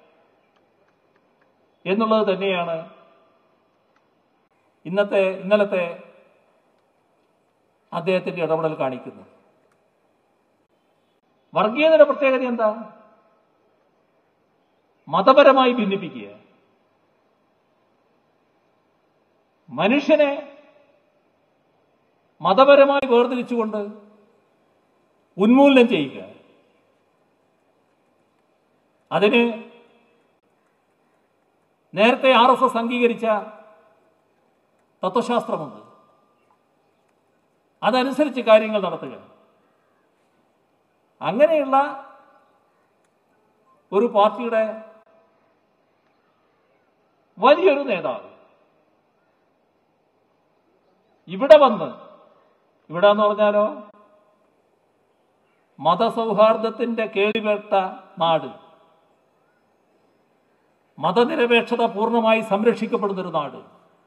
എന്നുള്ളത് തന്നെയാണ് ഇന്നത്തെ ഇന്നലത്തെ അദ്ദേഹത്തിന്റെ ഇടപെടൽ കാണിക്കുന്നത് വർഗീയതയുടെ പ്രത്യേകത എന്താ മതപരമായി ഭിന്നിപ്പിക്കുക മനുഷ്യനെ മതപരമായി വേർതിരിച്ചുകൊണ്ട് ഉന്മൂലനം ചെയ്യുക അതിന് നേരത്തെ ആർ എസ് എസ് അംഗീകരിച്ച തത്വശാസ്ത്രമുണ്ട് അതനുസരിച്ച് കാര്യങ്ങൾ നടത്തുക അങ്ങനെയുള്ള ഒരു പാർട്ടിയുടെ വലിയൊരു നേതാവ് ഇവിടെ വന്ന് ഇവിടെ എന്ന് പറഞ്ഞാലോ മതസൗഹാർദ്ദത്തിന്റെ കേളിവേട്ട നാട് മതനിരപേക്ഷത പൂർണ്ണമായി സംരക്ഷിക്കപ്പെടുന്ന ഒരു നാട്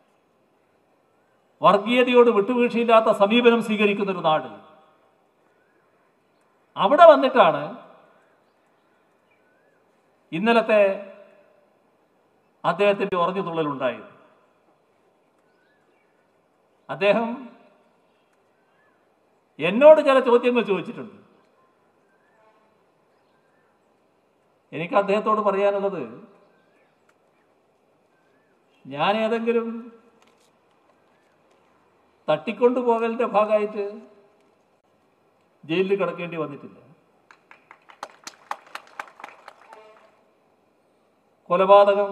വർഗീയതയോട് വിട്ടുവീഴ്ചയില്ലാത്ത സമീപനം സ്വീകരിക്കുന്ന ഒരു നാട് അവിടെ വന്നിട്ടാണ് ഇന്നലത്തെ അദ്ദേഹത്തിന്റെ ഉറഞ്ഞു തുള്ളലുണ്ടായത് അദ്ദേഹം എന്നോട് ചില ചോദ്യങ്ങൾ ചോദിച്ചിട്ടുണ്ട് എനിക്ക് അദ്ദേഹത്തോട് പറയാനുള്ളത് ഞാൻ ഏതെങ്കിലും തട്ടിക്കൊണ്ടുപോകലിന്റെ ഭാഗമായിട്ട് ജയിലിൽ കിടക്കേണ്ടി വന്നിട്ടില്ല കൊലപാതകം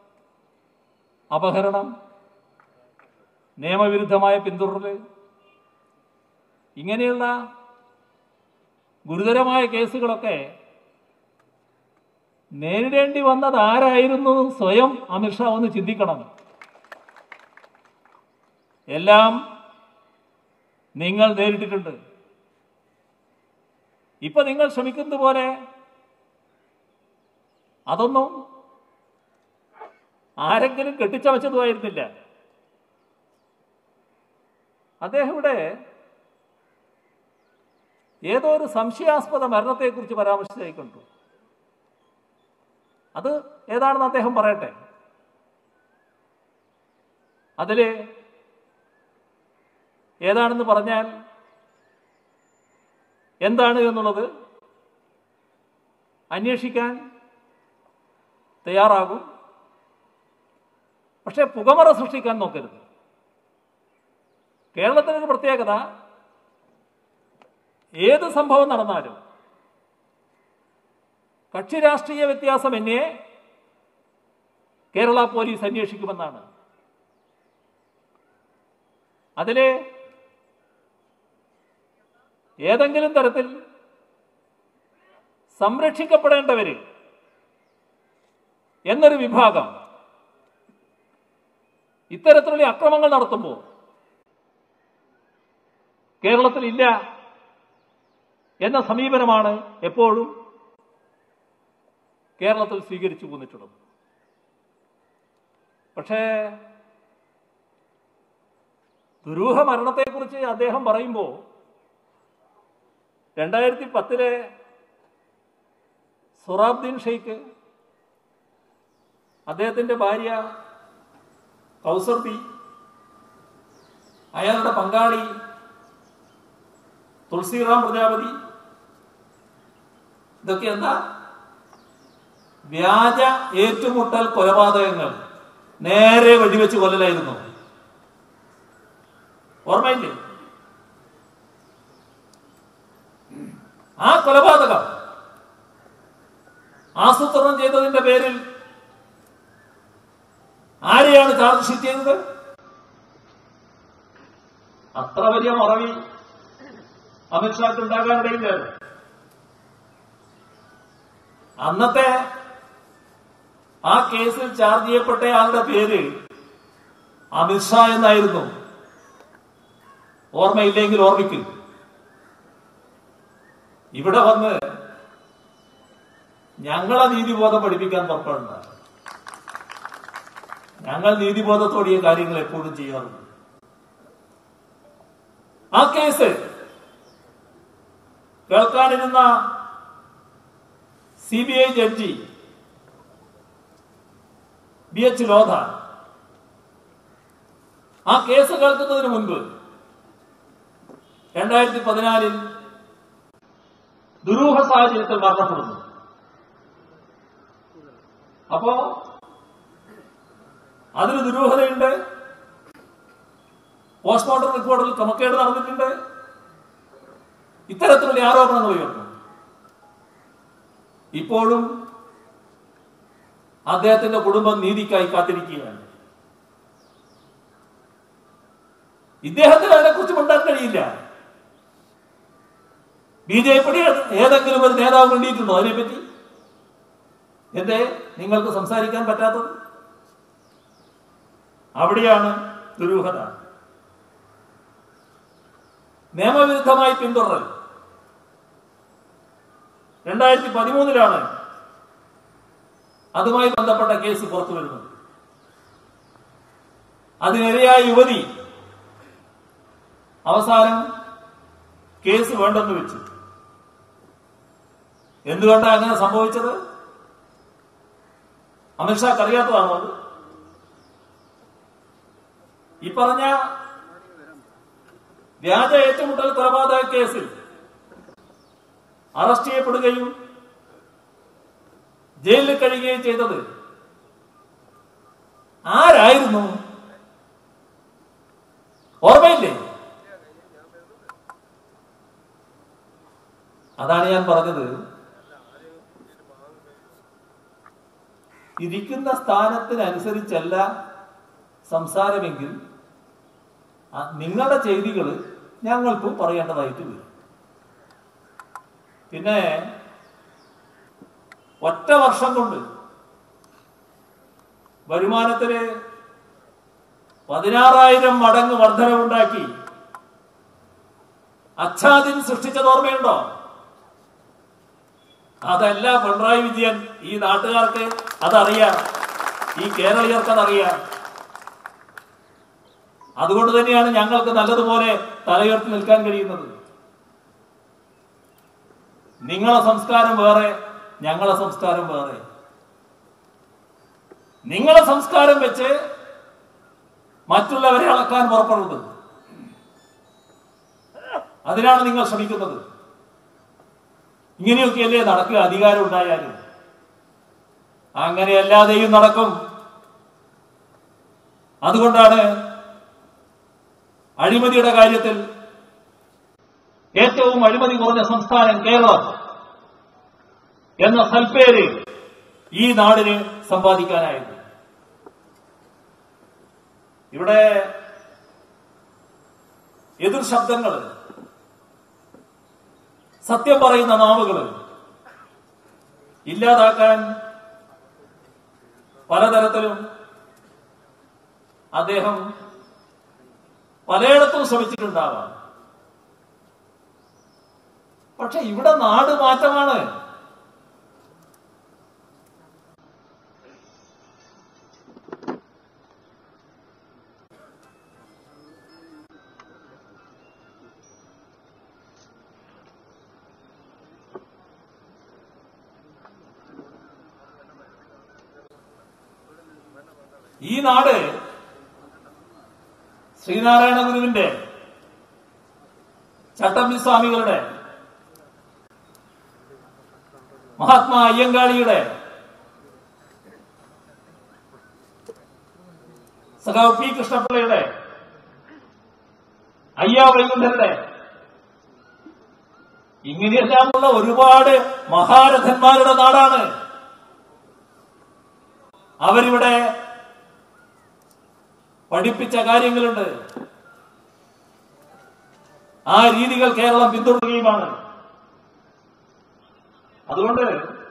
അപഹരണം നിയമവിരുദ്ധമായ പിന്തുടരൽ ഇങ്ങനെയുള്ള ഗുരുതരമായ കേസുകളൊക്കെ നേരിടേണ്ടി വന്നത് ആരായിരുന്നു സ്വയം അമിത്ഷാ ഒന്ന് ചിന്തിക്കണം എല്ലാം നിങ്ങൾ നേരിട്ടിട്ടുണ്ട് ഇപ്പൊ നിങ്ങൾ ശ്രമിക്കുന്നത് പോലെ അതൊന്നും ആരെങ്കിലും കെട്ടിച്ചമച്ചതുമായിരുന്നില്ല അദ്ദേഹം ഇവിടെ ഏതോ ഒരു സംശയാസ്പദ മരണത്തെക്കുറിച്ച് പരാമർശിച്ചായി കണ്ടു അത് ഏതാണെന്ന് അദ്ദേഹം പറയട്ടെ അതില് ഏതാണെന്ന് പറഞ്ഞാൽ എന്താണ് എന്നുള്ളത് അന്വേഷിക്കാൻ തയ്യാറാകും പക്ഷെ പുകമറ സൃഷ്ടിക്കാൻ നോക്കരുത് കേരളത്തിനൊരു പ്രത്യേകത ഏത് സംഭവം നടന്നാലും കക്ഷി രാഷ്ട്രീയ വ്യത്യാസം എന്നെ കേരള പോലീസ് അന്വേഷിക്കുമെന്നാണ് അതിലെ ഏതെങ്കിലും തരത്തിൽ സംരക്ഷിക്കപ്പെടേണ്ടവര് എന്നൊരു വിഭാഗം ഇത്തരത്തിലുള്ള അക്രമങ്ങൾ നടത്തുമ്പോൾ കേരളത്തിൽ ഇല്ല എന്ന സമീപനമാണ് എപ്പോഴും കേരളത്തിൽ സ്വീകരിച്ചു പോന്നിട്ടുള്ളത് പക്ഷേ ദുരൂഹ മരണത്തെക്കുറിച്ച് അദ്ദേഹം പറയുമ്പോൾ രണ്ടായിരത്തി പത്തിലെ സൊറാബ്ദീൻ ഷെയ്ഖ് അദ്ദേഹത്തിന്റെ ഭാര്യ കൗസർ ബി അയാളുടെ പങ്കാളി തുളസിറാം പ്രജാപതി ഇതൊക്കെ എന്താ വ്യാജ ഏറ്റുമുട്ടൽ കൊലപാതകങ്ങൾ നേരെ വെടിവെച്ച് കൊല്ലലായിരുന്നു ഓർമ്മയില്ലേ ആ കൊലപാതകം ആസൂത്രണം ചെയ്തതിന്റെ പേരിൽ ആരെയാണ് ചാർജ് ഷീറ്റ് ചെയ്തത് അത്ര വലിയ മറവി അമിത്ഷാക്ക് ഉണ്ടാകാനിടയില്ല അന്നത്തെ ആ കേസിൽ ചാർജ് ചെയ്യപ്പെട്ട ആളുടെ പേര് അമിത്ഷാ എന്നായിരുന്നു ഓർമ്മയില്ലെങ്കിൽ ഓർമ്മിക്കും ഇവിടെ വന്ന് ഞങ്ങളെ നീതിബോധം പഠിപ്പിക്കാൻ പുറപ്പെടണ്ട ഞങ്ങൾ നീതിബോധത്തോടെ ഈ കാര്യങ്ങൾ എപ്പോഴും ചെയ്യാറുണ്ട് ആ കേസ് കേൾക്കാനിരുന്ന C B I judge B H Lodha ആ കേസ് കേൾക്കുന്നതിന് മുൻപ് രണ്ടായിരത്തി പതിനാലിൽ ദുരൂഹ സാഹചര്യത്തിൽ മരണപ്പെടുന്നു അപ്പോ അതിന് ദുരൂഹതയുണ്ട് പോസ്റ്റ്മോർട്ടം റിപ്പോർട്ടിൽ ക്രമക്കേട് നടന്നിട്ടുണ്ട് ഇത്തരത്തിലുള്ള ആരോപണങ്ങൾ ഉയർന്നു ഇപ്പോഴും അദ്ദേഹത്തിന്റെ കുടുംബം നീതിക്കായി കാത്തിരിക്കുകയാണ് ഇദ്ദേഹത്തിന് അതിനെക്കുറിച്ച് മിണ്ടാൻ കഴിയില്ല ബി ജെ പി ഏതെങ്കിലും ഒരു നേതാവ് വേണ്ടിയിട്ടുണ്ടോ അതിനെപ്പറ്റി എന്തേ നിങ്ങൾക്ക് സംസാരിക്കാൻ പറ്റാത്തത് അവിടെയാണ് ദുരൂഹത നിയമവിരുദ്ധമായി പിന്തുടരൽ രണ്ടായിരത്തി പതിമൂന്നിലാണ് അതുമായി ബന്ധപ്പെട്ട കേസ് പുറത്തു വരുന്നത് അതിനിരയായ യുവതി അവസാനം കേസ് വേണ്ടെന്ന് വെച്ചു എന്തുകൊണ്ടാണ് അങ്ങനെ സംഭവിച്ചത് അമിത്ഷാക്ക് അറിയാത്തതാണോ അത് ഈ പറഞ്ഞ വ്യാജ ഏറ്റുമുട്ടൽ കൊലപാതക കേസിൽ അറസ്റ്റ് ചെയ്യപ്പെടുകയും ജയിലിൽ കഴിയുകയും ചെയ്തത് ആരായിരുന്നു ഓർമ്മയില്ലേ അതാണ് ഞാൻ പറഞ്ഞത് ഇരിക്കുന്ന സ്ഥാനത്തിനനുസരിച്ചല്ല സംസാരമെങ്കിൽ ആ നിങ്ങളുടെ ചെയ്തികൾ ഞങ്ങൾക്കും പറയേണ്ടതായിട്ട് വരും പിന്നെ ഒറ്റ വർഷം കൊണ്ട് വരുമാനത്തിന് പതിനാറായിരം മടങ്ങ് വർധനവുണ്ടാക്കി അച്ഛാദിൻ സൃഷ്ടിച്ചത് ഓർമ്മയുണ്ടോ അതല്ല പിണറായി വിജയൻ ഈ നാട്ടുകാർക്ക് അതറിയാം ഈ കേരളീയർക്ക് അതറിയാം അതുകൊണ്ട് തന്നെയാണ് ഞങ്ങൾക്ക് നല്ലതുപോലെ തലയുയർത്തി നിൽക്കാൻ കഴിയുന്നത് നിങ്ങളെ സംസ്കാരം വേറെ ഞങ്ങളെ സംസ്കാരം വേറെ നിങ്ങളെ സംസ്കാരം വെച്ച് മറ്റുള്ളവരെ അളക്കാൻ പുറപ്പെടുന്നത് അതിനാണ് നിങ്ങൾ ശ്രമിക്കുന്നത് ഇങ്ങനെയൊക്കെയല്ലേ നടക്കുക അധികാരം ഉണ്ടായാലും അങ്ങനെയല്ലാതെയും നടക്കും അതുകൊണ്ടാണ് അഴിമതിയുടെ കാര്യത്തിൽ ഏറ്റവും അഴിമതി കുറഞ്ഞ സംസ്ഥാനം കേരളം എന്ന സൽപ്പേര് ഈ നാടിന് സമ്പാദിക്കാനായത് ഇവിടെ എതിർ ശബ്ദങ്ങൾ സത്യം പറയുന്ന നാവുകൾ ഇല്ലാതാക്കാൻ പലതരത്തിലും അദ്ദേഹം പലയിടത്തും ശ്രമിച്ചിട്ടുണ്ടാവാം പക്ഷെ ഇവിടെ നാട് മാറ്റമാണ് ഈ നാട് ശ്രീനാരായണ ഗുരുവിന്റെ ചട്ടമ്പി സ്വാമികളുടെ മഹാത്മാ അയ്യങ്കാളിയുടെ സഖാവ് പി കൃഷ്ണപിള്ളയുടെ അയ്യ വൈകുണ്ഠരുടെ ഇങ്ങനെയെല്ലാമുള്ള ഒരുപാട് മഹാരഥന്മാരുടെ നാടാണ് അവരിവിടെ പഠിപ്പിച്ച കാര്യങ്ങളുണ്ട് ആ രീതികൾ കേരളം പിന്തുടരുകയുമാണ് അതുകൊണ്ട്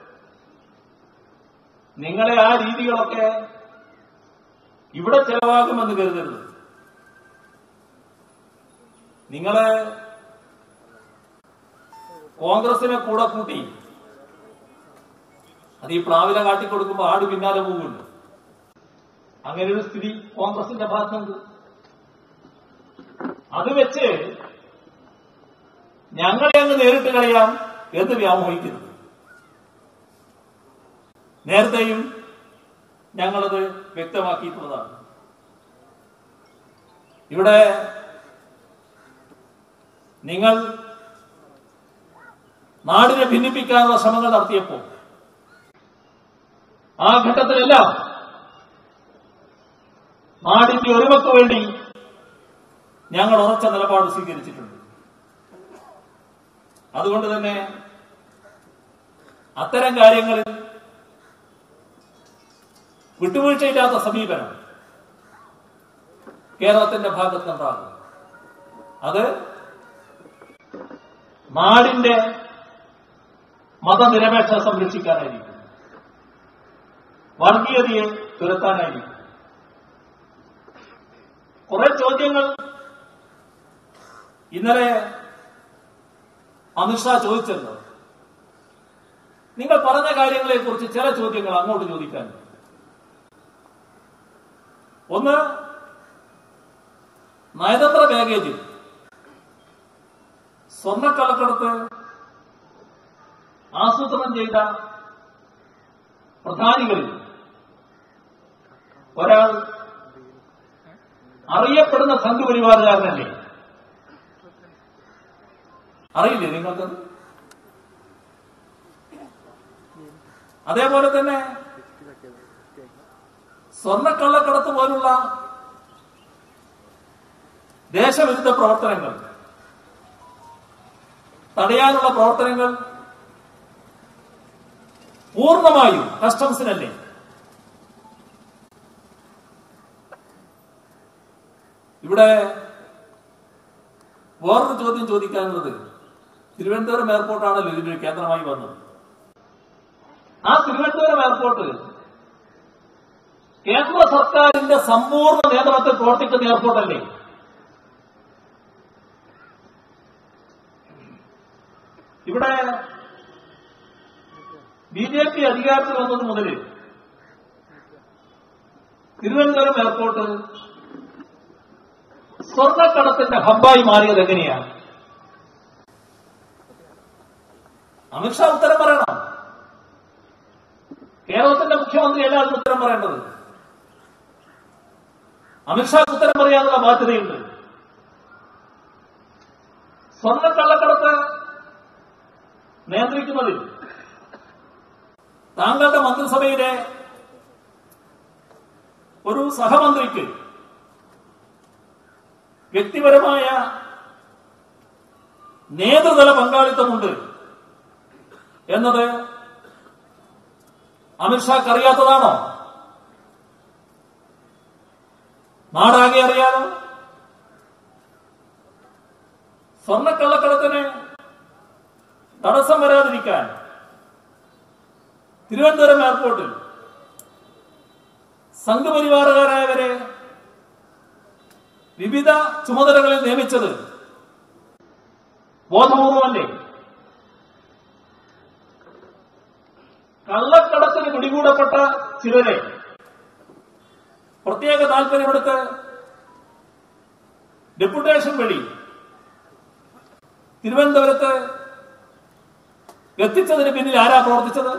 നിങ്ങളെ ആ രീതികളൊക്കെ ഇവിടെ ചെലവാകുമെന്ന് കരുതരുത് നിങ്ങള് കോൺഗ്രസിനെ കൂടെ കൂട്ടി അത് ഈ പ്ലാവില കാട്ടിക്കൊടുക്കുമ്പോ ആട് പിന്നാലെ പോകുന്നുണ്ട് അങ്ങനെ ഒരു സ്ഥിതി കോൺഗ്രസിന്റെ ഭാഗത്തുണ്ട് അത് വെച്ച് ഞങ്ങളെ അങ്ങ് നേരിട്ട് കളയാം എന്ന് വ്യാമോഹിക്കരുത് നേരത്തെയും ഞങ്ങളത് വ്യക്തമാക്കിയിട്ടുള്ളതാണ് ഇവിടെ നിങ്ങൾ നാടിനെ ഭിന്നിപ്പിക്കാനുള്ള ശ്രമങ്ങൾ നടത്തിയപ്പോൾ ആ ഘട്ടത്തിലെല്ലാം നാടിന്റെ ഒരുമക്ക് വേണ്ടി ഞങ്ങൾ ഉറച്ച നിലപാട് സ്വീകരിച്ചിട്ടുണ്ട് അതുകൊണ്ട് തന്നെ അത്തരം കാര്യങ്ങളിൽ വിട്ടുവീഴ്ചയില്ലാത്ത സമീപനം കേരളത്തിന്റെ ഭാഗത്തുണ്ടാകും അത് നാടിന്റെ മതനിരപേക്ഷ സംരക്ഷിക്കാനായിരിക്കും വർഗീയതയെ തുരത്താനായിരിക്കും കുറെ ചോദ്യങ്ങൾ ഇന്നലെ അമിത്ഷാ ചോദിച്ചല്ലോ നിങ്ങൾ പറഞ്ഞ കാര്യങ്ങളെ കുറിച്ച് ചില ചോദ്യങ്ങൾ അങ്ങോട്ട് ചോദിക്കാൻ ഒന്ന് നയതന്ത്ര ബാഗേജിൽ സ്വർണ്ണക്കള്ളക്കടത്ത് ആസൂത്രണം ചെയ്ത പ്രധാനികളിൽ ഒരാൾ അറിയപ്പെടുന്ന സംഘപരിവാറുകാരനല്ലേ അറിയില്ലേ നിങ്ങൾക്കത് അതേപോലെ തന്നെ സ്വർണ്ണക്കള്ളക്കടത്ത് പോലുള്ള ദേശവിരുദ്ധ പ്രവർത്തനങ്ങൾ തടയാനുള്ള പ്രവർത്തനങ്ങൾ പൂർണ്ണമായും കസ്റ്റംസിനല്ലേ ഇവിടെ വേറൊരു ചോദ്യം ചോദിക്കാനുള്ളത് തിരുവനന്തപുരം എയർപോർട്ടാണല്ലോ ഇതിനൊരു കേന്ദ്രമായി വന്നത് ആ തിരുവനന്തപുരം എയർപോർട്ട് കേന്ദ്ര സർക്കാരിന്റെ സമ്പൂർണ്ണ നിയന്ത്രണത്തിൽ പ്രവർത്തിക്കുന്ന എയർപോർട്ടല്ലേ ഇവിടെ ബി ജെ പി അധികാരത്തിൽ വന്നത് മുതൽ തിരുവനന്തപുരം എയർപോർട്ട് സ്വർണ്ണക്കടത്തിന്റെ ഹബ്ബായി മാറിയത് എങ്ങനെയാണ് അമിത്ഷാ ഉത്തരം പറയണം കേരളത്തിന്റെ മുഖ്യമന്ത്രിയല്ല അതിന് ഉത്തരം പറയേണ്ടത് അമിത്ഷാക്ക് ഉത്തരം പറയാനുള്ള ബാധ്യതയുണ്ട് സ്വർണ്ണക്കള്ളക്കടത്ത് നിയന്ത്രിക്കുന്നതിൽ താങ്കളുടെ മന്ത്രിസഭയിലെ ഒരു സഹമന്ത്രിക്ക് വ്യക്തിപരമായ നേതൃതല പങ്കാളിത്തമുണ്ട് എന്നത് അമിത്ഷാക്ക് അറിയാത്തതാണോ നാടാകെ അറിയാമോ സ്വർണ്ണക്കള്ളക്കടത്തിന് തടസ്സം വരാതിരിക്കാൻ തിരുവനന്തപുരം എയർപോർട്ടിൽ സംഘപരിവാറുകാരായവരെ വിവിധ ചുമതലകളിൽ നിയമിച്ചത് ബോധപൂർവമല്ലേ കള്ളക്കടത്തിന് പിടികൂടപ്പെട്ട ചിലരെ പ്രത്യേക താല്പര്യമെടുത്ത് ഡെപ്യൂട്ടേഷൻ വഴി തിരുവനന്തപുരത്ത് എത്തിച്ചതിന് പിന്നിൽ ആരാ പ്രവർത്തിച്ചത്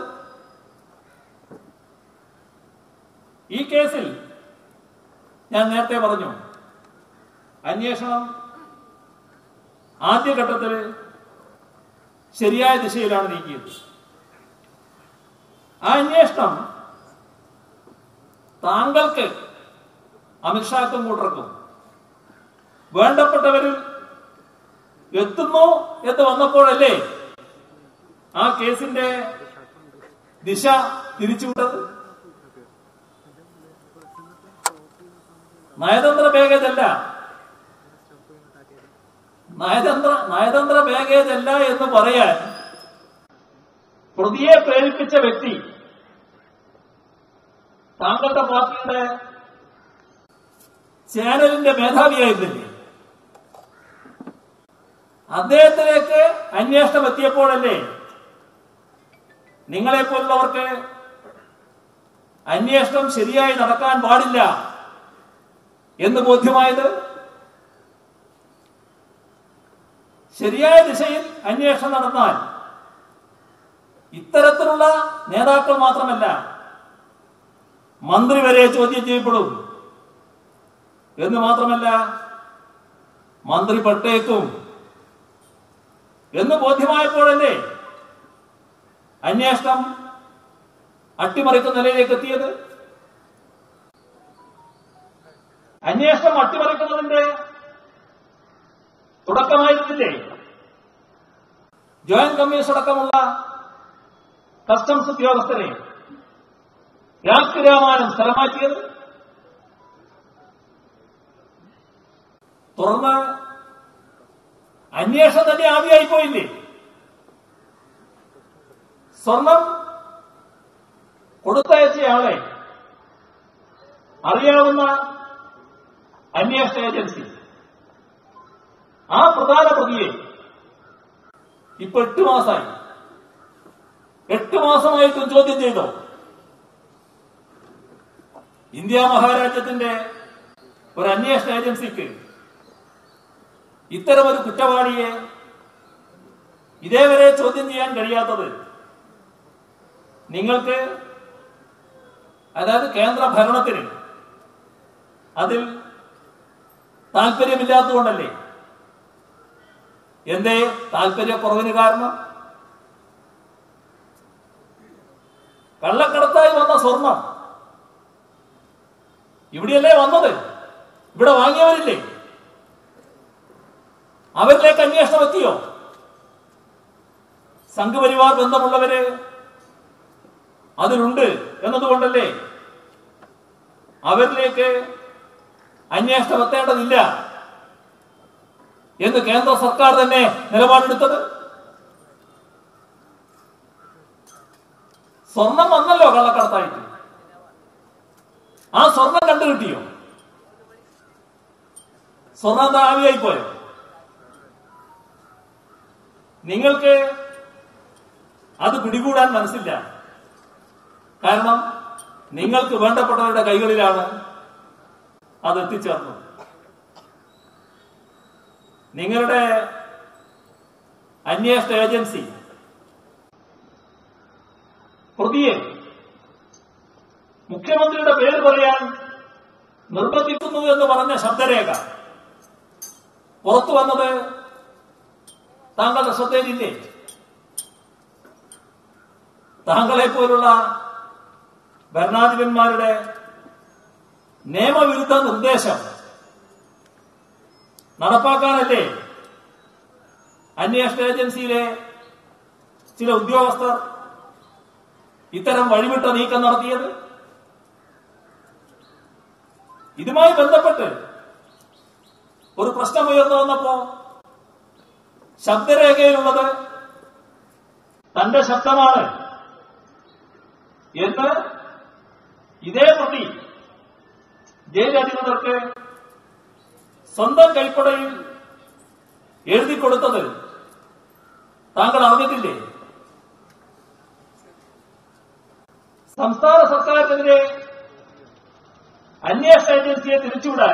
ഈ കേസിൽ ഞാൻ നേരത്തെ പറഞ്ഞു അന്വേഷണം ആദ്യഘട്ടത്തിൽ ശരിയായ ദിശയിലാണ് നീക്കിയത് ആ അന്വേഷണം താങ്കൾക്ക് അമിത്ഷാക്കും കൂട്ടർക്കും വേണ്ടപ്പെട്ടവരിൽ എത്തുന്നു എന്ന് വന്നപ്പോഴല്ലേ ആ കേസിന്റെ ദിശ തിരിച്ചുവിട്ടത് നയതന്ത്ര ബാഗേജ് അല്ല നയതന്ത്ര നയതന്ത്ര ബാഗേജ് അല്ല എന്ന് പറയാൻ പ്രതിയെ പ്രേരിപ്പിച്ച വ്യക്തി താങ്കളുടെ പാർട്ടിയുടെ ചാനലിന്റെ മേധാവിയായിരുന്നില്ലേ അദ്ദേഹത്തിലേക്ക് അന്വേഷണം എത്തിയപ്പോഴല്ലേ നിങ്ങളെപ്പോലുള്ളവർക്ക് അന്വേഷണം ശരിയായി നടക്കാൻ പാടില്ല എന്ന് ബോധ്യമായത് ശരിയായ ദിശയിൽ അന്വേഷണം നടന്നാൽ ഇത്തരത്തിലുള്ള നേതാക്കൾ മാത്രമല്ല മന്ത്രി വരെ ചോദ്യം ചെയ്യപ്പെടും എന്ന് മാത്രമല്ല മന്ത്രി പെട്ടേക്കും എന്ന് ബോധ്യമായപ്പോഴല്ലേ അന്വേഷണം അട്ടിമറിക്കുന്ന നിലയിലേക്ക് എത്തിയത് അന്വേഷണം അട്ടിമറിക്കുന്നതിന്റെ തുടക്കമായിരുന്നില്ലേ ജോയിന്റ് കമ്മീഷൻ അടക്കമുള്ള കസ്റ്റംസ് ഉദ്യോഗസ്ഥരെ രാഷ്ട്രീയമാനം സ്ഥലമാക്കിയത് തുടർന്ന് അന്വേഷണം തന്നെ ആവിയായി പോയില്ലേ സ്വർണം കൊടുത്തയച്ചയാളെ അറിയാവുന്ന അന്വേഷണ ഏജൻസി ആ പ്രധാന പ്രതിയെ ഇപ്പൊ എട്ട് മാസമായി എട്ട് മാസമായിട്ടും ചോദ്യം ചെയ്തോ ഇന്ത്യ മഹാരാജ്യത്തിന്റെ ഒരു അന്വേഷണ ഏജൻസിക്ക് ഇത്തരമൊരു കുറ്റവാളിയെ ഇതേവരെ ചോദ്യം ചെയ്യാൻ കഴിയാത്തത് നിങ്ങൾക്ക് അതായത് കേന്ദ്ര ഭരണത്തിന് അതിൽ താല്പര്യമില്ലാത്തതുകൊണ്ടല്ലേ എന്തേ താല്പര്യക്കുറവിന് കാരണം കള്ളക്കടത്തായി വന്ന സ്വർണം ഇവിടെയല്ലേ വന്നത് ഇവിടെ വാങ്ങിയവരില്ലേ അവരിലേക്ക് അന്വേഷണം എത്തിയോ സംഘപരിവാർ ബന്ധമുള്ളവര് അതിലുണ്ട് എന്നതുകൊണ്ടല്ലേ അവരിലേക്ക് അന്വേഷണം എത്തേണ്ടതില്ല എന്ന് കേന്ദ്ര സർക്കാർ തന്നെ നിലപാടെടുത്തത് സ്വർണം വന്നല്ലോ കള്ളക്കടത്തായിട്ട് ആ സ്വർണം കണ്ടു കിട്ടിയോ സ്വർണം എന്താ ആവിയായി പോയോ നിങ്ങൾക്ക് അത് പിടികൂടാൻ മനസ്സില്ല കാരണം നിങ്ങൾക്ക് വേണ്ടപ്പെട്ടവരുടെ കൈകളിലാണ് അത് എത്തിച്ചേർന്നത് നിങ്ങളുടെ അന്വേഷണ ഏജൻസി പ്രതിയെ മുഖ്യമന്ത്രിയുടെ പേര് പറയാൻ നിർബന്ധിക്കുന്നു എന്ന് പറഞ്ഞ ശബ്ദരേഖ പുറത്തു വന്നത് താങ്കളുടെ ശ്രദ്ധയിലില്ലേ താങ്കളെ പോലുള്ള ഭരണാധിപന്മാരുടെ നിയമവിരുദ്ധ നിർദ്ദേശം നടപ്പാക്കാനല്ലേ അന്വേഷണ ഏജൻസിയിലെ ചില ഉദ്യോഗസ്ഥർ ഇത്തരം വഴിവിട്ട നീക്കം നടത്തിയത് ഇതുമായി ബന്ധപ്പെട്ട് ഒരു പ്രശ്നം ഉയർന്നു വന്നപ്പോ ശബ്ദരേഖയിലുള്ളത് തന്റെ ശബ്ദമാണ് എന്ന് ഇതേ പ്രതി ജയിൽ അധികൃതർക്ക് സ്വന്തം കൈപ്പടയിൽ എഴുതി കൊടുത്തത് താങ്കൾ അറിഞ്ഞിട്ടില്ലേ സംസ്ഥാന സർക്കാരിനെതിരെ അന്വേഷണ ഏജൻസിയെ തിരിച്ചുവിടാൻ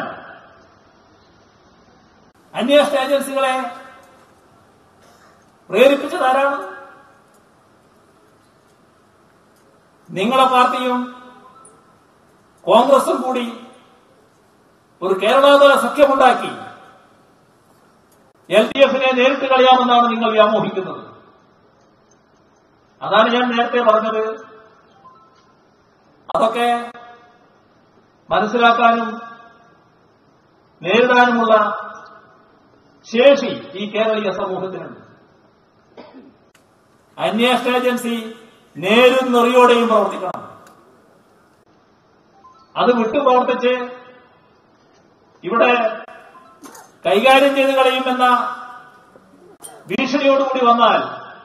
അന്വേഷണ ഏജൻസികളെ പ്രേരിപ്പിച്ചതാരാണ് നിങ്ങളെ പാർട്ടിയും കോൺഗ്രസും കൂടി ഒരു കേരളാതല സഖ്യമുണ്ടാക്കി എൽ ഡി എഫിനെ നേരിട്ട് കളയാമെന്നാണ് നിങ്ങൾ വ്യാമോഹിക്കുന്നത് അതാണ് ഞാൻ നേരത്തെ പറഞ്ഞത് അതൊക്കെ മനസ്സിലാക്കാനും നേരിടാനുമുള്ള ശേഷി ഈ കേരളീയ സമൂഹത്തിനുണ്ട് അന്വേഷണ ഏജൻസി നേരും നെറിയോടെയും പ്രവർത്തിക്കണം അത് വിട്ടു പ്രവർത്തിച്ച് ഇവിടെ കൈകാര്യം ചെയ്ത് കളയുമെന്ന ഭീഷണിയോടുകൂടി വന്നാൽ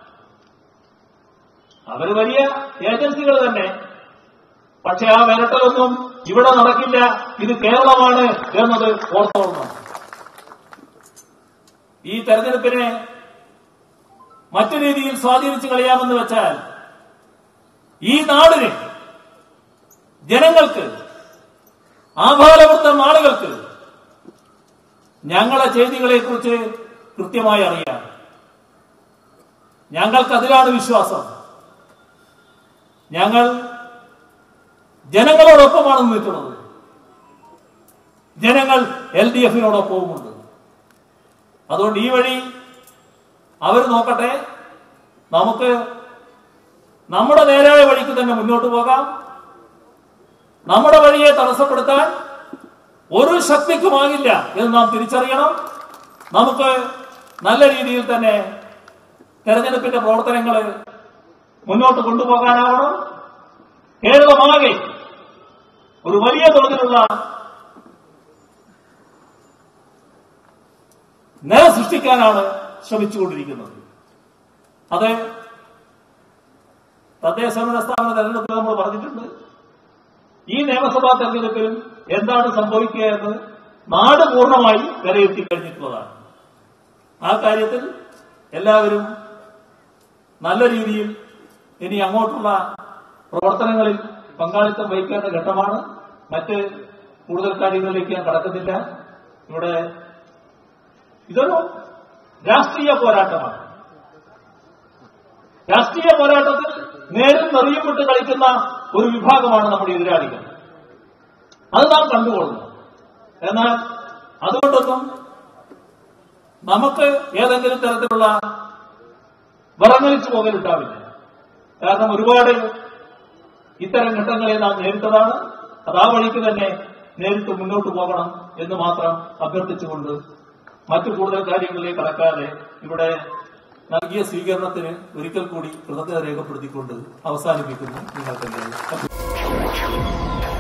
അവർ വലിയ ഏജൻസികൾ തന്നെ പക്ഷെ ആ വിരട്ടലൊന്നും ഇവിടെ നടക്കില്ല ഇത് കേരളമാണ് എന്നത് ഓർത്തോളണം ഈ തെരഞ്ഞെടുപ്പിനെ മറ്റു രീതിയിൽ സ്വാധീനിച്ചു കളയാമെന്ന് വെച്ചാൽ ഈ നാടിന് ജനങ്ങൾക്ക് ആഭാരവൃത്തം ആളുകൾക്ക് ഞങ്ങളെ ചെയ്തികളെക്കുറിച്ച് കൃത്യമായി അറിയാം ഞങ്ങൾക്ക് അതിലാണ് വിശ്വാസം ഞങ്ങൾ ജനങ്ങളോടൊപ്പമാണ് നിൽക്കുന്നത് ജനങ്ങൾ എൽ ഡി എഫിനോടൊപ്പവുമുണ്ട് അതുകൊണ്ട് ഈ വഴി അവർ നോക്കട്ടെ നമുക്ക് നമ്മുടെ നേരായ വഴിക്ക് തന്നെ മുന്നോട്ട് പോകാം നമ്മുടെ വഴിയെ തടസ്സപ്പെടുത്താൻ ഒരു ശക്തിക്കുമാകില്ല എന്ന് നാം തിരിച്ചറിയണം നമുക്ക് നല്ല രീതിയിൽ തന്നെ തെരഞ്ഞെടുപ്പിന്റെ പ്രവർത്തനങ്ങൾ മുന്നോട്ട് കൊണ്ടുപോകാനാവണം കേരളമാകെ ഒരു വലിയ തോതിലുള്ള നില സൃഷ്ടിക്കാനാണ് ശ്രമിച്ചുകൊണ്ടിരിക്കുന്നത് അത് തദ്ദേശ ഭരണ സ്ഥാപന തെരഞ്ഞെടുപ്പിൽ നമ്മൾ പറഞ്ഞിട്ടുണ്ട് ഈ നിയമസഭാ തെരഞ്ഞെടുപ്പിലും എന്താണ് സംഭവിക്കുക എന്ന് നാട് പൂർണ്ണമായി വിലയിരുത്തി കഴിഞ്ഞിട്ടുള്ളതാണ് ആ കാര്യത്തിൽ എല്ലാവരും നല്ല രീതിയിൽ ഇനി അങ്ങോട്ടുള്ള പ്രവർത്തനങ്ങളിൽ പങ്കാളിത്തം വഹിക്കേണ്ട ഘട്ടമാണ് മറ്റ് കൂടുതൽ കാര്യങ്ങളിലേക്ക് ഞാൻ കടക്കുന്നില്ല ഇവിടെ ഇതൊരു രാഷ്ട്രീയ പോരാട്ടമാണ് രാഷ്ട്രീയ പോരാട്ടത്തിൽ നേരും നെറിയും വിട്ട് കളിക്കുന്ന ഒരു വിഭാഗമാണ് നമ്മുടെ എതിരാളികൾ അത് നാം കണ്ടുകൊള്ളുന്നു എന്നാൽ അതുകൊണ്ടൊന്നും നമുക്ക് ഏതെങ്കിലും തരത്തിലുള്ള വിറങ്ങലിച്ചു പോകലുണ്ടാവില്ല കാരണം ഒരുപാട് ഇത്തരം ഘട്ടങ്ങളെ നാം നേരിട്ടതാണ് അത് ആ വഴിക്ക് തന്നെ നേരിട്ട് മുന്നോട്ട് പോകണം എന്ന് മാത്രം അഭ്യർത്ഥിച്ചുകൊണ്ട് മറ്റു കൂടുതൽ കാര്യങ്ങളിലേക്ക് കടക്കാതെ ഇവിടെ നൽകിയ സ്വീകരണത്തിന് ഒരിക്കൽ കൂടി കൃതജ്ഞത രേഖപ്പെടുത്തിക്കൊണ്ട് അവസാനിപ്പിക്കുന്നു നിങ്ങൾക്ക്